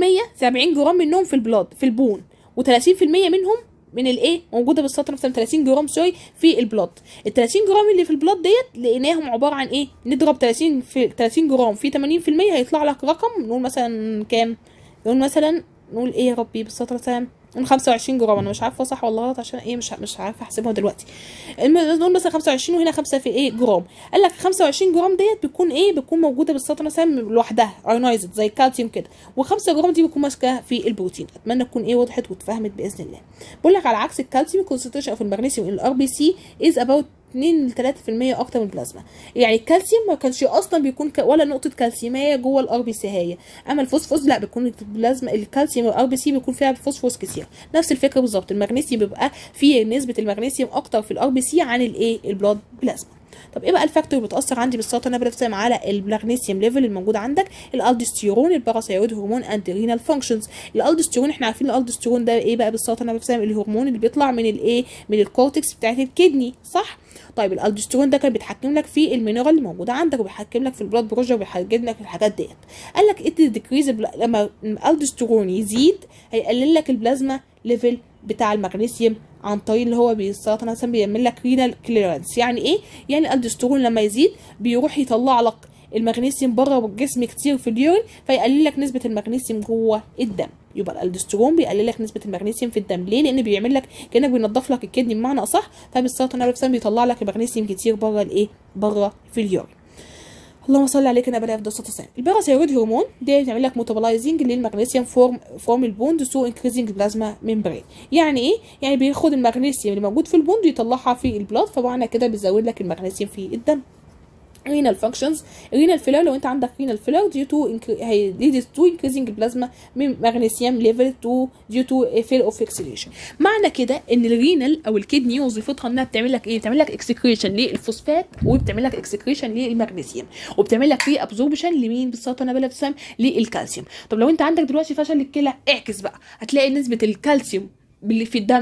70 جرام منهم في البلاد في البون و30% منهم من الايه موجوده بالسطر مثلا 30 جرام سوري في البلاد ال 30 جرام اللي في البلاد ديت لقيناهم عباره عن ايه نضرب 30 في 30 جرام في 80% هيطلع لك رقم نقول مثلا كام نقول مثلا نقول ايه يا ربي بالسطر مثلا نقول 25 جرام انا مش عارفه صح ولا غلط عشان ايه مش مش عارفه احسبها دلوقتي نقول مثلا 25 وهنا 5 في ايه جرام قال لك 25 جرام ديت بتكون ايه بتكون موجوده بالسطر مثلا لوحدها ايونايزد زي الكالسيوم كده و5 جرام دي بتكون ماسكه في البروتين اتمنى تكون ايه وضحت واتفهمت باذن الله بقول لك على عكس الكالسيوم كونسنتريشن اوف المغنيسيوم الار بي سي از اباوت 2 ل 3% اكتر من البلازما يعني الكالسيوم ما كانش اصلا بيكون ك... ولا نقطه كالسيوميه جوه الار بي سي هي اما الفوسفوس لا بيكون البلازما الكالسيوم والار بي سي بيكون فيها فوسفورس كتير نفس الفكره بالظبط المغنيسيوم بيبقى فيه نسبه المغنيسيوم اكتر في الار بي سي عن الايه البلاد بلازما طب ايه بقى الفاكتور اللي بتاثر عندي بالسلطه النبي على المغنيسيوم ليفل الموجود عندك الالدوستيرون الباراثايرويد هرمون اند رينال فانكشنز الالدوستيرون احنا عارفين الالدوستيرون ده ايه بقى بالسلطه النبي الهرمون اللي بيطلع من الايه من الكورتكس بتاعت الكدني صح طيب الالدوستيرون ده كان بيتحكم لك في المينرال اللي موجوده عندك وبيحكم لك في البلاد بريشر وبيحكم لك في الحاجات ديت قال لك ات ديكريز لما الالدوستيرون يزيد هيقلل لك البلازما ليفل بتاع المغنيسيوم عن طريق اللي هو بالسرطان مثلا بيعمل لك رينال كليرنس يعني ايه يعني الالدوستيرون لما يزيد بيروح يطلع لك المغنيسيوم بره الجسم كتير في اليورين فيقلل لك نسبه المغنيسيوم جوه الدم يبقى الالدوستيرون بيقلل لك نسبه المغنيسيوم في الدم ليه لان بيعمل لك كانك بينضف لك الكدني بمعنى اصح فبالسرطان نفسه بيطلع لك المغنيسيوم كتير بره الايه بره في اليورين اللهم صل عليك يا نبي افضل الصلاه الباراثايرويد هرمون ده بيعمل لك موتابلايزنج للمغنيسيوم فورم فورم البوند سو انكريزنج بلازما ممبرين يعني ايه يعني بياخد المغنيسيوم اللي موجود في البوند يطلعها في البلاد فمعنى كده بيزود لك المغنيسيوم في الدم renal functions renal failure لو انت عندك renal failure due to هي leads to increasing plasma magnesium level to due to fail of oxidation معنى كده ان الرينال او الكدني وظيفتها انها بتعمل لك ايه بتعمل لك اكسكريشن للفوسفات وبتعمل لك اكسكريشن للمغنيسيوم وبتعمل لك ري ابزوربشن لمين بالسلطه انا بلبسام للكالسيوم طب لو انت عندك دلوقتي فشل الكلى اعكس بقى هتلاقي نسبه الكالسيوم اللي في الدم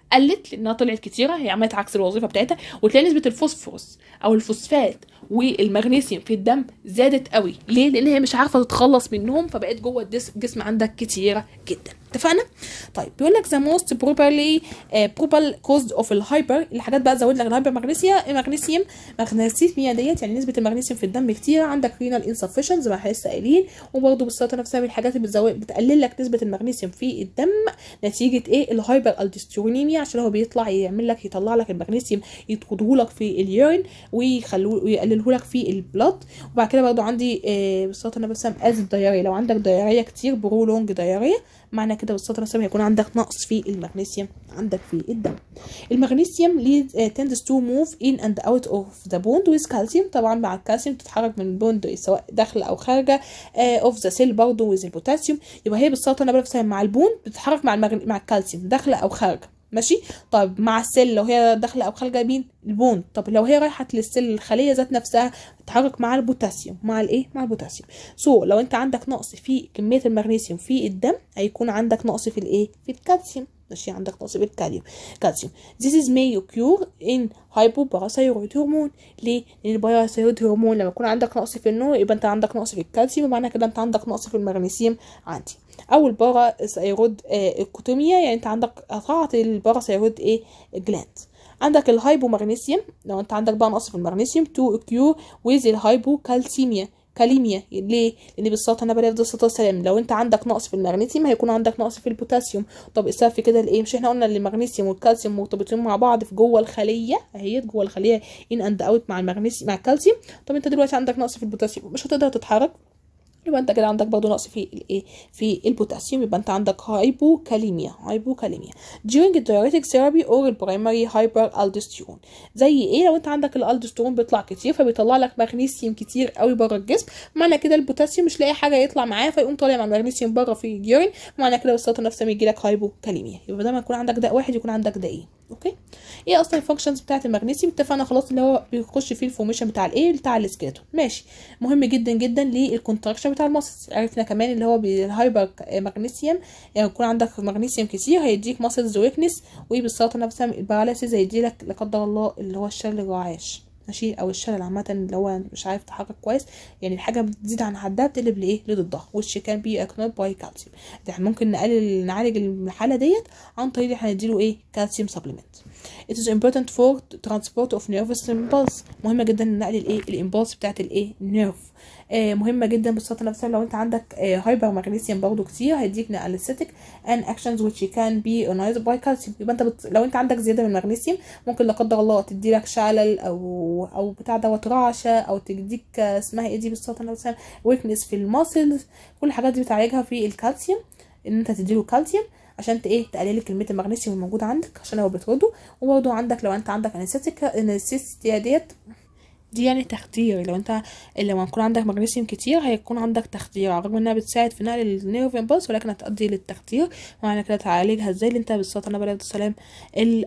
قلت لانها طلعت كتيره هي عملت عكس الوظيفه بتاعتها وتلاقي نسبه الفوسفورس او الفوسفات والمغنيسيوم في الدم زادت قوي ليه لان هي مش عارفه تتخلص منهم فبقت جوه الجس- الجسم عندك كتيره جدا اتفقنا طيب بيقول لك ذا موست بروبرلي بروبال كوز اوف الهايبر الحاجات بقى تزود لك الهايبر مغنيسيا المغنيسيوم مغنيسيوم ديت يعني نسبه المغنيسيوم في الدم كتير عندك رينال انسفشن زي ما احنا لسه قايلين وبرده بالسلطه نفسها من الحاجات اللي بتزود بتقلل لك نسبه المغنيسيوم في الدم نتيجه ايه الهايبر الدسترونيميا عشان هو بيطلع يعمل لك يطلع لك المغنيسيوم يطرده لك في اليورين ويخلوه ويقلله لك في البلاد وبعد كده برضو عندي آه بالسلطه نفسها از الدياريه لو عندك دياريه كتير برولونج دياريه معنى كده بالسلطه نفسها هيكون عندك نقص في المغنيسيوم عندك في الدم المغنيسيوم lead uh, tends to move in and out of the bond with calcium طبعا مع الكالسيوم تتحرك من البوند سواء داخل او خارجه uh, of the cell برضه with البوتاسيوم يبقى هي بالسلطه نفسها مع البوند بتتحرك مع المغن... مع الكالسيوم داخله او خارجه ماشي طب مع السيل لو هي داخله او خارجه مين البوند طب لو هي رايحه للسيل الخليه ذات نفسها تتحرك مع البوتاسيوم مع الايه مع البوتاسيوم سو so, لو انت عندك نقص في كميه المغنيسيوم في الدم هيكون عندك نقص في الايه في الكالسيوم ماشي عندك نقص في الكاليوم كالسيوم this is may occur in hypoparathyroid hormone ليه لان الباراثيرويد هرمون لما يكون عندك نقص في النور يبقى انت عندك نقص في الكالسيوم معنى كده انت عندك نقص في المغنيسيوم عندي او الباراثيرويد آه الكتوميا يعني انت عندك قطعت الباراثيرويد ايه جلاند عندك الهايبومغنيسيوم لو انت عندك بقى نقص في المغنيسيوم تو اوكيو ويز الهايبوكالسيميا كاليميا ليه؟ لان بالسلطه النبويه في الصلاه والسلام لو انت عندك نقص في المغنيسيوم هيكون عندك نقص في البوتاسيوم طب السبب في كده لايه؟ مش احنا قلنا ان المغنيسيوم والكالسيوم مرتبطين مع بعض في جوه الخليه اهي جوه الخليه ان اند اوت مع المغنيسيوم مع الكالسيوم طب انت دلوقتي عندك نقص في البوتاسيوم مش هتقدر تتحرك يبقى انت كده عندك برضه نقص في الايه في البوتاسيوم يبقى انت عندك هايبوكاليميا هايبوكاليميا during الدايوريتك ثيرابي اور البرايمري هايبر الدستيرون زي ايه لو انت عندك الالدسترون بيطلع كتير فبيطلع لك مغنيسيوم كتير قوي بره الجسم معنى كده البوتاسيوم مش لاقي حاجه يطلع معاه فيقوم طالع مع المغنيسيوم بره في اليورين معنى كده بالسلطه نفسها يجي لك هايبوكاليميا يبقى بدل ما يكون عندك داء واحد يكون عندك داءين اوكي ايه اصلا الفانكشنز بتاعه المغنيسيوم اتفقنا خلاص اللي هو بيخش فيه الفورميشن بتاع الايه بتاع السكيلتون ماشي مهم جدا جدا للكونتراكشن بتاع الماسلز عرفنا كمان اللي هو بالهايبر مغنيسيوم يعني يكون عندك مغنيسيوم كتير هيديك ماسلز ويكنس وبالسلطه نفسها الباراليسيس هيديلك لا قدر الله اللي هو الشلل الرعاش ماشي او الشلل عامه اللي هو مش عارف يتحرك كويس يعني الحاجه بتزيد عن حدها بتقلب لايه لضدها which can be اكنوب باي كالسيوم ده احنا ممكن نقلل نعالج الحاله ديت عن طريق احنا نديله ايه كالسيوم سبلمنت it is important for transport of nervous impulse مهمه جدا نقل الايه الامبulse بتاعت الايه نيرف آه مهمه جدا بالسلطه نفسها لو انت عندك آه هايبر مغنيسيوم برضو كتير هيديك اناليستيك and actions which can be organized by calcium يبقى انت بت... لو انت عندك زياده من المغنيسيوم ممكن لا قدر الله تدي لك شلل او او بتاع دوت رعشه او تديك آه اسمها ايه دي بالسلطه نفسها ويكنس في الماسلز كل الحاجات دي بتعالجها في الكالسيوم ان انت تديله كالسيوم عشان ايه تقلل كميه المغنيسيوم الموجوده عندك عشان هو بترده وبرده عندك لو انت عندك انستيك انستيستيا ديت دي يعني تخدير لو انت لما يكون عندك مغنيسيوم كتير هيكون عندك تخدير رغم انها بتساعد في نقل النيرف امبلس ولكن هتؤدي للتخدير معنى كده تعالجها ازاي اللي انت بالسلطه النبي عليه السلام اللي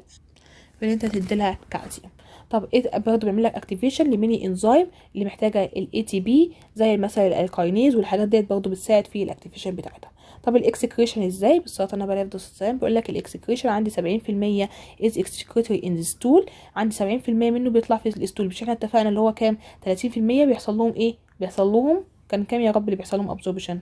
انت تديلها كالسيوم طب ايه برضه بيعمل لك اكتيفيشن لميني انزيم اللي محتاجه الاي تي بي زي مثلا الالكاينيز والحاجات ديت برضه بتساعد في الاكتيفيشن بتاعتها طب الاكسكريشن ازاي بالسلطه النبي عليه السلام بيقول لك الاكسكريشن عندي 70% از اكسكريتوري ان ستول عندي 70% منه بيطلع في الستول مش احنا اتفقنا اللي هو كام 30% بيحصل لهم ايه بيحصل لهم كان كام يا رب اللي بيحصل لهم ابزوربشن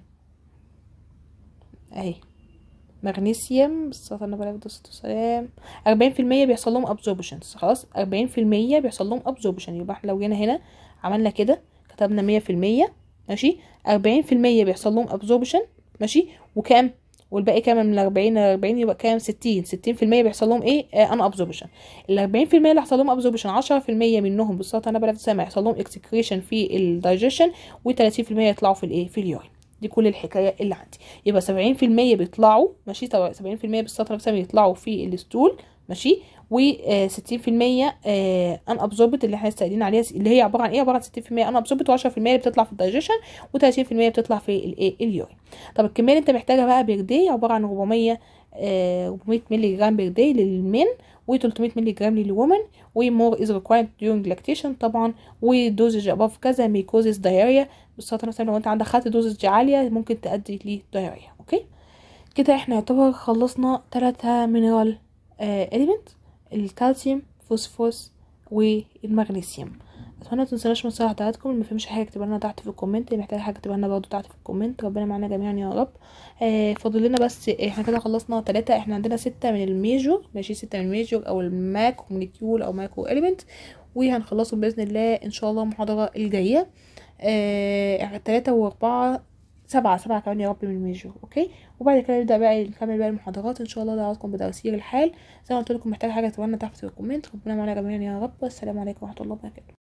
اهي مغنيسيوم بالسلطه النبي عليه السلام 40% بيحصل لهم ابزوربشن خلاص 40% بيحصل لهم ابزوربشن يبقى احنا لو جينا هنا عملنا كده كتبنا 100% ماشي 40% بيحصل لهم ابزوربشن ماشي وكام والباقي كام من 40 ل 40 يبقى كام 60 60% بيحصل لهم ايه آه ان ابزوربشن ال 40% اللي حصل لهم ابزوربشن 10% منهم بالسلطه النبي عليه السلام هيحصل لهم اكسكريشن في الدايجيشن و30% يطلعوا في الايه في اليورين دي كل الحكايه اللي عندي يبقى 70% بيطلعوا ماشي 70% بالسلطه نفسها بيطلعوا في الستول ماشي و 60% ان ابزوربت اللي احنا لسه عليها اللي هي عباره عن ايه عباره عن 60% ان ابزوربت و10% اللي بتطلع في الدايجيشن و30% بتطلع في الايه اليورين طب الكميه اللي انت محتاجها بقى بير داي عباره عن 400 400 مللي جرام بير داي للمين و300 مللي جرام للومن ومور از ريكوايرد during لاكتيشن طبعا ودوزج اباف كذا ميكوزيس دايريا بالسلطه مثلا لو انت عندك خدت دوزج عاليه ممكن تؤدي لدايريا اوكي كده احنا يعتبر خلصنا ثلاثة مينرال اليمنت الكالسيوم فوسفوس والمغنيسيوم اتمنى متنسوناش من صراحة حضراتكم اللي مفهمش حاجه اكتبها لنا تحت في الكومنت اللي محتاج حاجه اكتبها لنا برضه تحت في الكومنت ربنا معانا جميعا يا رب آه فاضل لنا بس احنا كده خلصنا ثلاثة احنا عندنا ستة من الميجور ماشي ستة من الميجور او الماكرو موليكيول او ماكرو اليمنت وهنخلصهم باذن الله ان شاء الله المحاضره الجايه آه ثلاثة واربعة سبعة سبعة كمان يا رب من الميجور اوكي وبعد كده نبدا بقى نكمل باقي المحاضرات ان شاء الله دعواتكم بتيسير الحال زي ما قلت لكم محتاج حاجه تبقى تحت في الكومنت ربنا معانا جميعا يا رب والسلام عليكم ورحمه الله وبركاته